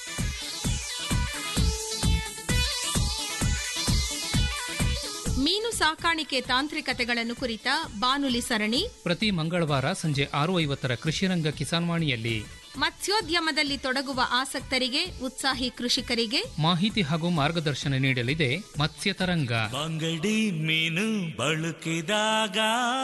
ಮೀನು ಸಾಕಾಣಿಕೆ ತಾಂತ್ರಿಕತೆಗಳನ್ನು ಕುರಿತ ಬಾನುಲಿ ಸರಣಿ ಪ್ರತಿ ಮಂಗಳವಾರ ಸಂಜೆ ಆರು ಐವತ್ತರ ಕೃಷಿರಂಗ ಕಿಸಾನ್ವಾಣಿಯಲ್ಲಿ ಮತ್ಸ್ಯೋದ್ಯಮದಲ್ಲಿ ತೊಡಗುವ ಆಸಕ್ತರಿಗೆ ಉತ್ಸಾಹಿ ಕೃಷಿಕರಿಗೆ ಮಾಹಿತಿ ಹಾಗೂ ಮಾರ್ಗದರ್ಶನ ನೀಡಲಿದೆ ಮತ್ಸ್ಯತರಂಗ ಬಂಗಡಿ ಮೀನು ಬಳುಕಿದಾಗ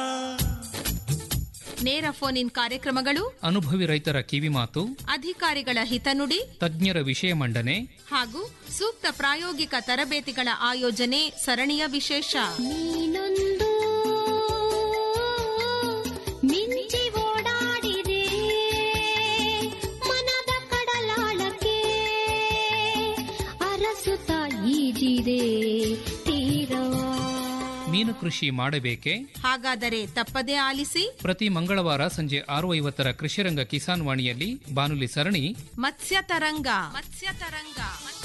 ನೇರ ಫೋನ್ ಇನ್ ಕಾರ್ಯಕ್ರಮಗಳು ಅನುಭವಿ ರೈತರ ಕಿವಿಮಾತು ಅಧಿಕಾರಿಗಳ ಹಿತನುಡಿ ತಜ್ಞರ ವಿಷಯ ಮಂಡನೆ ಹಾಗೂ ಸೂಕ್ತ ಪ್ರಾಯೋಗಿಕ ತರಬೇತಿಗಳ ಆಯೋಜನೆ ಸರಣಿಯ ವಿಶೇಷ ನೀನೊಂದು ಮಿಂಚಿ ಓಡಾಡಿದೆ ಮೀನು ಕೃಷಿ ಮಾಡಬೇಕೆ ಹಾಗಾದರೆ ತಪ್ಪದೇ ಆಲಿಸಿ ಪ್ರತಿ ಮಂಗಳವಾರ ಸಂಜೆ ಆರು ಐವತ್ತರ ಕೃಷಿರಂಗ ಕಿಸಾನ್ ವಾಣಿಯಲ್ಲಿ ಬಾನುಲಿ ಸರಣಿ ಮತ್ಸ್ಯ ತರಂಗ ಮತ್ಸ್ಯ ತರಂಗ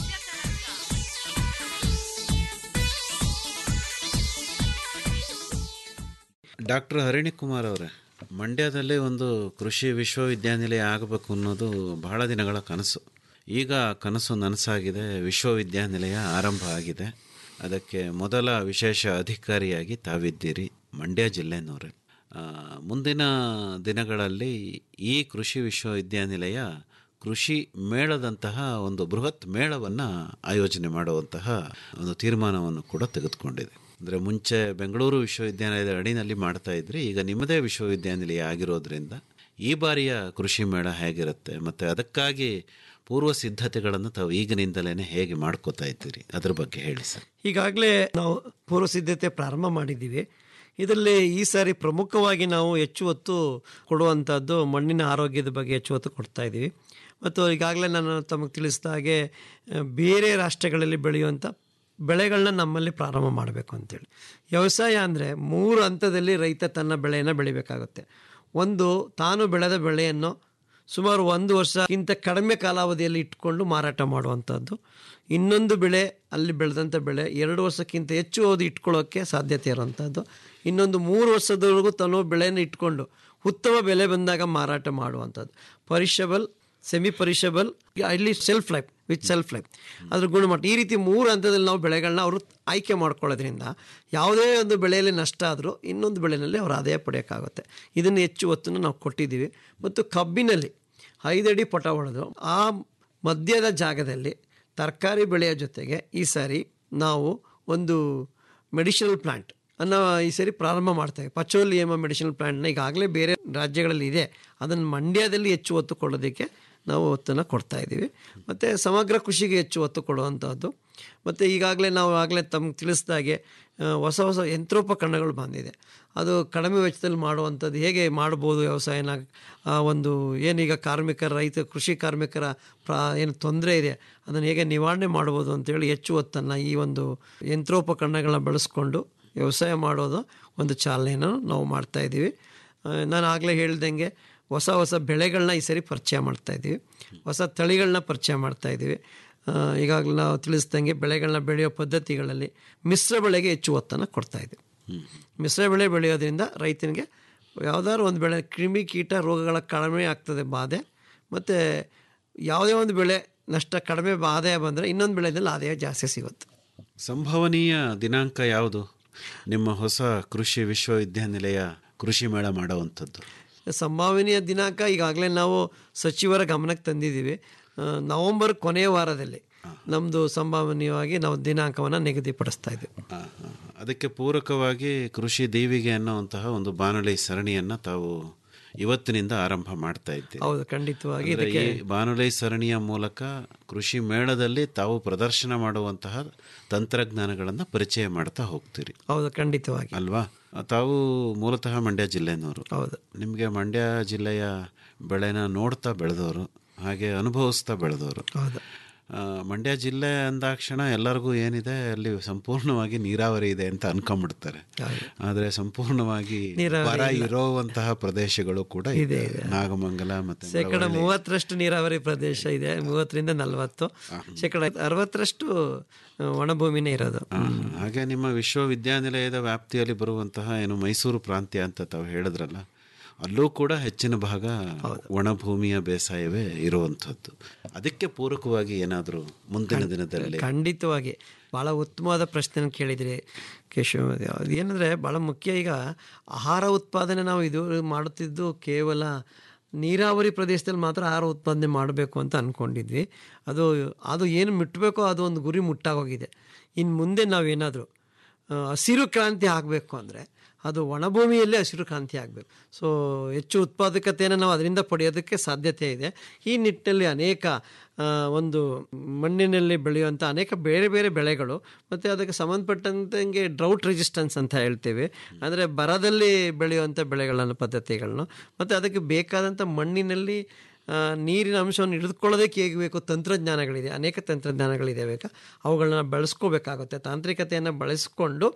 ಡಾಕ್ಟರ್ ಹರಿಣಿಕುಮಾರ್ ಅವರೇ ಮಂಡ್ಯದಲ್ಲೇ ಒಂದು ಕೃಷಿ ವಿಶ್ವವಿದ್ಯಾನಿಲಯ ಆಗಬೇಕು ಅನ್ನೋದು ಬಹಳ ದಿನಗಳ ಕನಸು ಈಗ ಕನಸು ನನಸಾಗಿದೆ ವಿಶ್ವವಿದ್ಯಾನಿಲಯ ಆರಂಭ ಆಗಿದೆ ಅದಕ್ಕೆ ಮೊದಲ ವಿಶೇಷ ಅಧಿಕಾರಿಯಾಗಿ ತಾವಿದ್ದೀರಿ ಮಂಡ್ಯ ಜಿಲ್ಲೆನವರೇ ಆ, ಮುಂದಿನ ದಿನಗಳಲ್ಲಿ ಈ ಕೃಷಿ ವಿಶ್ವವಿದ್ಯಾನಿಲಯ ಕೃಷಿ ಮೇಳದಂತಹ ಒಂದು ಬೃಹತ್ ಮೇಳವನ್ನು ಆಯೋಜನೆ ಮಾಡುವಂತಹ ಒಂದು ತೀರ್ಮಾನವನ್ನು ಕೂಡ ತೆಗೆದುಕೊಂಡಿದೆ ಅಂದರೆ ಮುಂಚೆ ಬೆಂಗಳೂರು ವಿಶ್ವವಿದ್ಯಾನಿಲಯದ ಅಡಿನಲ್ಲಿ ಮಾಡ್ತಾ ಇದ್ರಿ ಈಗ ನಿಮ್ಮದೇ ವಿಶ್ವವಿದ್ಯಾನಿಲಯ ಆಗಿರೋದ್ರಿಂದ ಈ ಬಾರಿಯ ಕೃಷಿ ಮೇಳ ಹೇಗಿರುತ್ತೆ ಮತ್ತು ಅದಕ್ಕಾಗಿ ಪೂರ್ವ ಸಿದ್ಧತೆಗಳನ್ನು ತಾವು ಈಗಿನಿಂದಲೇ ಹೇಗೆ ಮಾಡ್ಕೋತಾ ಇದ್ದೀರಿ ಅದ್ರ ಬಗ್ಗೆ ಹೇಳಿ ಸರ್ ಈಗಾಗಲೇ ನಾವು ಪೂರ್ವ ಸಿದ್ಧತೆ ಪ್ರಾರಂಭ ಮಾಡಿದ್ದೀವಿ ಇದರಲ್ಲಿ ಈ ಸಾರಿ ಪ್ರಮುಖವಾಗಿ ನಾವು ಹೆಚ್ಚು ಒತ್ತು ಕೊಡುವಂಥದ್ದು ಮಣ್ಣಿನ ಆರೋಗ್ಯದ ಬಗ್ಗೆ ಹೆಚ್ಚು ಒತ್ತು ಕೊಡ್ತಾ ಇದ್ದೀವಿ ಮತ್ತು ಈಗಾಗಲೇ ನಾನು ತಮಗೆ ತಿಳಿಸಿದ ಹಾಗೆ ಆ, ಬೇರೆ ರಾಷ್ಟ್ರಗಳಲ್ಲಿ ಬೆಳೆಯುವಂಥ ಬೆಳೆಗಳನ್ನ ನಮ್ಮಲ್ಲಿ ಪ್ರಾರಂಭ ಮಾಡಬೇಕು ಅಂತೇಳಿ ವ್ಯವಸಾಯ ಅಂದರೆ ಮೂರು ಹಂತದಲ್ಲಿ ರೈತ ತನ್ನ ಬೆಳೆಯನ್ನು ಬೆಳಿಬೇಕಾಗುತ್ತೆ ಒಂದು ತಾನು ಬೆಳೆದ ಬೆಳೆಯನ್ನು ಸುಮಾರು ಒಂದು ವರ್ಷಕ್ಕಿಂತ ಕಡಿಮೆ ಕಾಲಾವಧಿಯಲ್ಲಿ ಇಟ್ಕೊಂಡು ಮಾರಾಟ ಮಾಡುವಂಥದ್ದು ಇನ್ನೊಂದು ಬೆಳೆ ಅಲ್ಲಿ ಬೆಳೆದಂಥ ಬೆಳೆ ಎರಡು ವರ್ಷಕ್ಕಿಂತ ಹೆಚ್ಚು ಅವಧಿ ಇಟ್ಕೊಳ್ಳೋಕ್ಕೆ ಸಾಧ್ಯತೆ ಇರೋವಂಥದ್ದು ಇನ್ನೊಂದು ಮೂರು ವರ್ಷದವರೆಗೂ ತನ್ನ ಬೆಳೆಯನ್ನು ಇಟ್ಕೊಂಡು ಉತ್ತಮ ಬೆಲೆ ಬಂದಾಗ ಮಾರಾಟ ಮಾಡುವಂಥದ್ದು ಪರಿಷಬಲ್ ಸೆಮಿ ಪರಿಷಬಲ್ ಇಲ್ಲಿ shelf life with shelf life ಅದ್ರ ಗುಣಮಟ್ಟ ಈ ರೀತಿ ಮೂರು ಹಂತದಲ್ಲಿ ನಾವು ಬೆಳೆಗಳನ್ನ ಅವರು ಆಯ್ಕೆ ಮಾಡ್ಕೊಳ್ಳೋದ್ರಿಂದ ಯಾವುದೇ ಒಂದು ಬೆಳೆಯಲ್ಲಿ ನಷ್ಟ ಆದರೂ ಇನ್ನೊಂದು ಬೆಳೆಯಲ್ಲಿ ಅವರು ಆದಾಯ ಪಡೆಯೋಕ್ಕಾಗುತ್ತೆ ಇದನ್ನು ಹೆಚ್ಚು ಒತ್ತನ್ನು ನಾವು ಕೊಟ್ಟಿದ್ದೀವಿ ಮತ್ತು ಕಬ್ಬಿನಲ್ಲಿ ಐದಡಿ ಪಟ ಹೊಡೆದು ಆ ಮಧ್ಯದ ಜಾಗದಲ್ಲಿ ತರಕಾರಿ ಬೆಳೆಯ ಜೊತೆಗೆ ಈ ಸಾರಿ ನಾವು ಒಂದು ಮೆಡಿಸಿನಲ್ ಪ್ಲಾಂಟ್ ಅನ್ನು ಈ ಸರಿ ಪ್ರಾರಂಭ ಮಾಡ್ತೇವೆ ಪಚೋಲಿಯಮ ಮೆಡಿಸಿನಲ್ ಪ್ಲಾಂಟ್ನ ಈಗಾಗಲೇ ಬೇರೆ ರಾಜ್ಯಗಳಲ್ಲಿ ಇದೆ ಅದನ್ನು ಮಂಡ್ಯದಲ್ಲಿ ಹೆಚ್ಚು ಒತ್ತು ಕೊಡೋದಕ್ಕೆ ನಾವು ಒತ್ತನ್ನು ಕೊಡ್ತಾ ಇದ್ದೀವಿ ಮತ್ತು ಸಮಗ್ರ ಕೃಷಿಗೆ ಹೆಚ್ಚು ಒತ್ತು ಕೊಡುವಂಥದ್ದು ಮತ್ತು ಈಗಾಗಲೇ ನಾವು ಆಗಲೇ ತಮ್ಗೆ ತಿಳಿಸಿದಾಗೆ ಆ, ಹೊಸ ಹೊಸ ಯಂತ್ರೋಪಕರಣಗಳು ಬಂದಿದೆ ಅದು ಕಡಿಮೆ ವೆಚ್ಚದಲ್ಲಿ ಮಾಡುವಂಥದ್ದು ಹೇಗೆ ಮಾಡ್ಬೋದು ವ್ಯವಸಾಯನ ಆ ಒಂದು ಏನೀಗ ಕಾರ್ಮಿಕರ ರೈತ ಕೃಷಿ ಕಾರ್ಮಿಕರ ಪ್ರಾ ಏನು ತೊಂದರೆ ಇದೆ ಅದನ್ನು ಹೇಗೆ ನಿವಾರಣೆ ಮಾಡ್ಬೋದು ಅಂತೇಳಿ ಹೆಚ್ಚು ಒತ್ತನ್ನು ಈ ಒಂದು ಯಂತ್ರೋಪಕರಣಗಳನ್ನ ಬಳಸ್ಕೊಂಡು ವ್ಯವಸಾಯ ಮಾಡೋದು ಒಂದು ಚಾಲನೆಯನ್ನು ನಾವು ಮಾಡ್ತಾಯಿದ್ದೀವಿ ನಾನು ಆಗಲೇ ಹೇಳ್ದಂಗೆ ಹೊಸ ಹೊಸ ಬೆಳೆಗಳನ್ನ ಈ ಸರಿ ಪರಿಚಯ ಮಾಡ್ತಾಯಿದ್ದೀವಿ ಹೊಸ ತಳಿಗಳನ್ನ ಪರಿಚಯ ಮಾಡ್ತಾಯಿದ್ದೀವಿ ಈಗಾಗಲೇ ನಾವು ತಿಳಿಸ್ದಂಗೆ ಬೆಳೆಗಳನ್ನ ಬೆಳೆಯೋ ಪದ್ಧತಿಗಳಲ್ಲಿ ಮಿಶ್ರ ಬೆಳೆಗೆ ಹೆಚ್ಚು ಒತ್ತನ್ನು ಕೊಡ್ತಾಯಿದ್ದೀವಿ ಮಿಶ್ರ ಬೆಳೆ ಬೆಳೆಯೋದ್ರಿಂದ ರೈತನಿಗೆ ಯಾವುದಾದ್ರು ಒಂದು ಬೆಳೆ ಕ್ರಿಮಿ ಕೀಟ ರೋಗಗಳ ಕಡಿಮೆ ಆಗ್ತದೆ ಬಾಧೆ ಮತ್ತು ಯಾವುದೇ ಒಂದು ಬೆಳೆ ನಷ್ಟ ಕಡಿಮೆ ಆದಾಯ ಬಂದರೆ ಇನ್ನೊಂದು ಬೆಳೆದಲ್ಲಿ ಆದಾಯ ಜಾಸ್ತಿ ಸಿಗುತ್ತೆ ಸಂಭವನೀಯ ದಿನಾಂಕ ಯಾವುದು ನಿಮ್ಮ ಹೊಸ ಕೃಷಿ ವಿಶ್ವವಿದ್ಯಾನಿಲಯ ಕೃಷಿ ಮೇಳ ಮಾಡುವಂಥದ್ದು ಸಂಭಾವನೀಯ ದಿನಾಂಕ ಈಗಾಗಲೇ ನಾವು ಸಚಿವರ ಗಮನಕ್ಕೆ ತಂದಿದ್ದೀವಿ ಆ, ನವೆಂಬರ್ ಕೊನೆಯ ವಾರದಲ್ಲಿ ನಮ್ಮದು ಸಂಭಾವನೀಯವಾಗಿ ನಾವು ದಿನಾಂಕವನ್ನು ನಿಗದಿಪಡಿಸ್ತಾ ಇದ್ದೀವಿ ಆ, ಆ, ಅದಕ್ಕೆ ಪೂರಕವಾಗಿ ಕೃಷಿ ದೀವಿಗೆ ಅನ್ನುವಂತಹ ಒಂದು ಬಾನುಲಿ ಸರಣಿಯನ್ನು ತಾವು ಇವತ್ತಿನಿಂದ ಆರಂಭ ಮಾಡ್ತಾ ಇದ್ದೀರಿ ಹೌದು ಖಂಡಿತವಾಗಿ ಅಂದ್ರೆ ಇದಕ್ಕೆ ಈ ಬಾನುಲಿ ಸರಣಿಯ ಮೂಲಕ ಕೃಷಿ ಮೇಳದಲ್ಲಿ ತಾವು ಪ್ರದರ್ಶನ ಮಾಡುವಂತಹ ತಂತ್ರಜ್ಞಾನಗಳನ್ನು ಪರಿಚಯ ಮಾಡ್ತಾ ಹೋಗ್ತೀರಿ ಹೌದು ಖಂಡಿತವಾಗಿ ಅಲ್ವಾ ತಾವು ಮೂಲತಃ ಮಂಡ್ಯ ಜಿಲ್ಲೆನವರು ಹೌದು ನಿಮಗೆ ಮಂಡ್ಯ ಜಿಲ್ಲೆಯ ಬೆಳೆನ ನೋಡ್ತಾ ಬೆಳೆದವರು ಹಾಗೆ ಅನುಭವಿಸ್ತಾ ಬೆಳೆದವರು ಹೌದು ಆ, ಮಂಡ್ಯ ಜಿಲ್ಲೆ ಅಂದಾಕ್ಷಣ ಎಲ್ಲರಿಗೂ ಏನಿದೆ ಅಲ್ಲಿ ಸಂಪೂರ್ಣವಾಗಿ ನೀರಾವರಿ ಇದೆ ಅಂತ ಅನ್ಕೊಂಡ್ಬಿಡ್ತಾರೆ ಆದರೆ ಸಂಪೂರ್ಣವಾಗಿ ನೀರಾವರಿ ಬರ ಇಲ್ಲ. ಇರೋವಂತಹ ಪ್ರದೇಶಗಳು ಕೂಡ ಇದೆ ನಾಗಮಂಗಲ ಮತ್ತೆ ಶೇಕಡ ಮಳವಳ್ಳಿ. ಮೂವತ್ತರಷ್ಟು ನೀರಾವರಿ ಪ್ರದೇಶ ಇದೆ ಮೂವತ್ತರಿಂದ ನಲವತ್ತು ಶೇಕಡ ಅರವತ್ತರಷ್ಟು ಆ, ಒಣಭೂಮಿನೇ ಇರೋದು ಆ, ಹಾಗೆ ನಿಮ್ಮ ವಿಶ್ವವಿದ್ಯಾನಿಲಯದ ವ್ಯಾಪ್ತಿಯಲ್ಲಿ ಬರುವಂತಹ ಏನು ಮೈಸೂರು ಪ್ರಾಂತ್ಯ ಅಂತ ತಾವು ಹೇಳಿದ್ರಲ್ಲ ಅಲ್ಲೂ ಕೂಡ ಹೆಚ್ಚಿನ ಭಾಗ ಒಣಭೂಮಿಯ ಬೇಸಾಯವೇ ಇರುವಂಥದ್ದು ಅದಕ್ಕೆ ಪೂರಕವಾಗಿ ಏನಾದರೂ ಮುಂದಿನ ದಿನದಲ್ಲಿ ಖಂಡಿತವಾಗಿ ಭಾಳ ಉತ್ತಮವಾದ ಪ್ರಶ್ನೆ ಕೇಳಿದ್ರಿ ಕೇಶವ ಏನಂದರೆ ಭಾಳ ಮುಖ್ಯ ಈಗ ಆಹಾರ ಉತ್ಪಾದನೆ ನಾವು ಇದು ಮಾಡುತ್ತಿದ್ದು ಕೇವಲ ನೀರಾವರಿ ಪ್ರದೇಶದಲ್ಲಿ ಮಾತ್ರ ಆಹಾರ ಉತ್ಪಾದನೆ ಮಾಡಬೇಕು ಅಂತ ಅಂದ್ಕೊಂಡಿದ್ವಿ ಅದು ಅದು ಏನು ಮುಟ್ಟಬೇಕೋ ಅದು ಒಂದು ಗುರಿ ಮುಟ್ಟಾಗೋಗಿದೆ ಇನ್ನು ಮುಂದೆ ನಾವೇನಾದರೂ ಆ, ಹಸಿರು ಕ್ರಾಂತಿ ಆಗಬೇಕು ಅಂದರೆ ಅದು ಒಣಭೂಮಿಯಲ್ಲೇ ಹಸಿರು ಕ್ರಾಂತಿ ಆಗಬೇಕು ಸೊ ಹೆಚ್ಚು ಉತ್ಪಾದಕತೆಯನ್ನು ನಾವು ಅದರಿಂದ ಪಡೆಯೋದಕ್ಕೆ ಸಾಧ್ಯತೆ ಇದೆ ಈ ನಿಟ್ಟಿನಲ್ಲಿ ಅನೇಕ ಆ, ಒಂದು ಮಣ್ಣಿನಲ್ಲಿ ಬೆಳೆಯುವಂಥ ಅನೇಕ ಬೇರೆ ಬೇರೆ ಬೆಳೆಗಳು ಮತ್ತು ಅದಕ್ಕೆ ಸಂಬಂಧಪಟ್ಟಂಗೆ ಡ್ರೌಟ್ ರೆಸಿಸ್ಟೆನ್ಸ್ ಅಂತ ಹೇಳ್ತೇವೆ ಅಂದರೆ ಬರದಲ್ಲಿ ಬೆಳೆಯುವಂಥ ಬೆಳೆಗಳನ್ನು ಪದ್ಧತಿಗಳನ್ನು ಮತ್ತು ಅದಕ್ಕೆ ಬೇಕಾದಂಥ ಮಣ್ಣಿನಲ್ಲಿ ಆ, ನೀರಿನ ಅಂಶವನ್ನು ಹಿಡಿದುಕೊಳ್ಳೋದಕ್ಕೆ ಹೇಗೆ ಬೇಕು ತಂತ್ರಜ್ಞಾನಗಳಿದೆ ಅನೇಕ ತಂತ್ರಜ್ಞಾನಗಳಿದೆ ಬೇಕಾ ಅವುಗಳನ್ನ ಬಳಸ್ಕೋಬೇಕಾಗುತ್ತೆ ತಾಂತ್ರಿಕತೆಯನ್ನು ಬಳಸ್ಕೊಂಡು ಆ,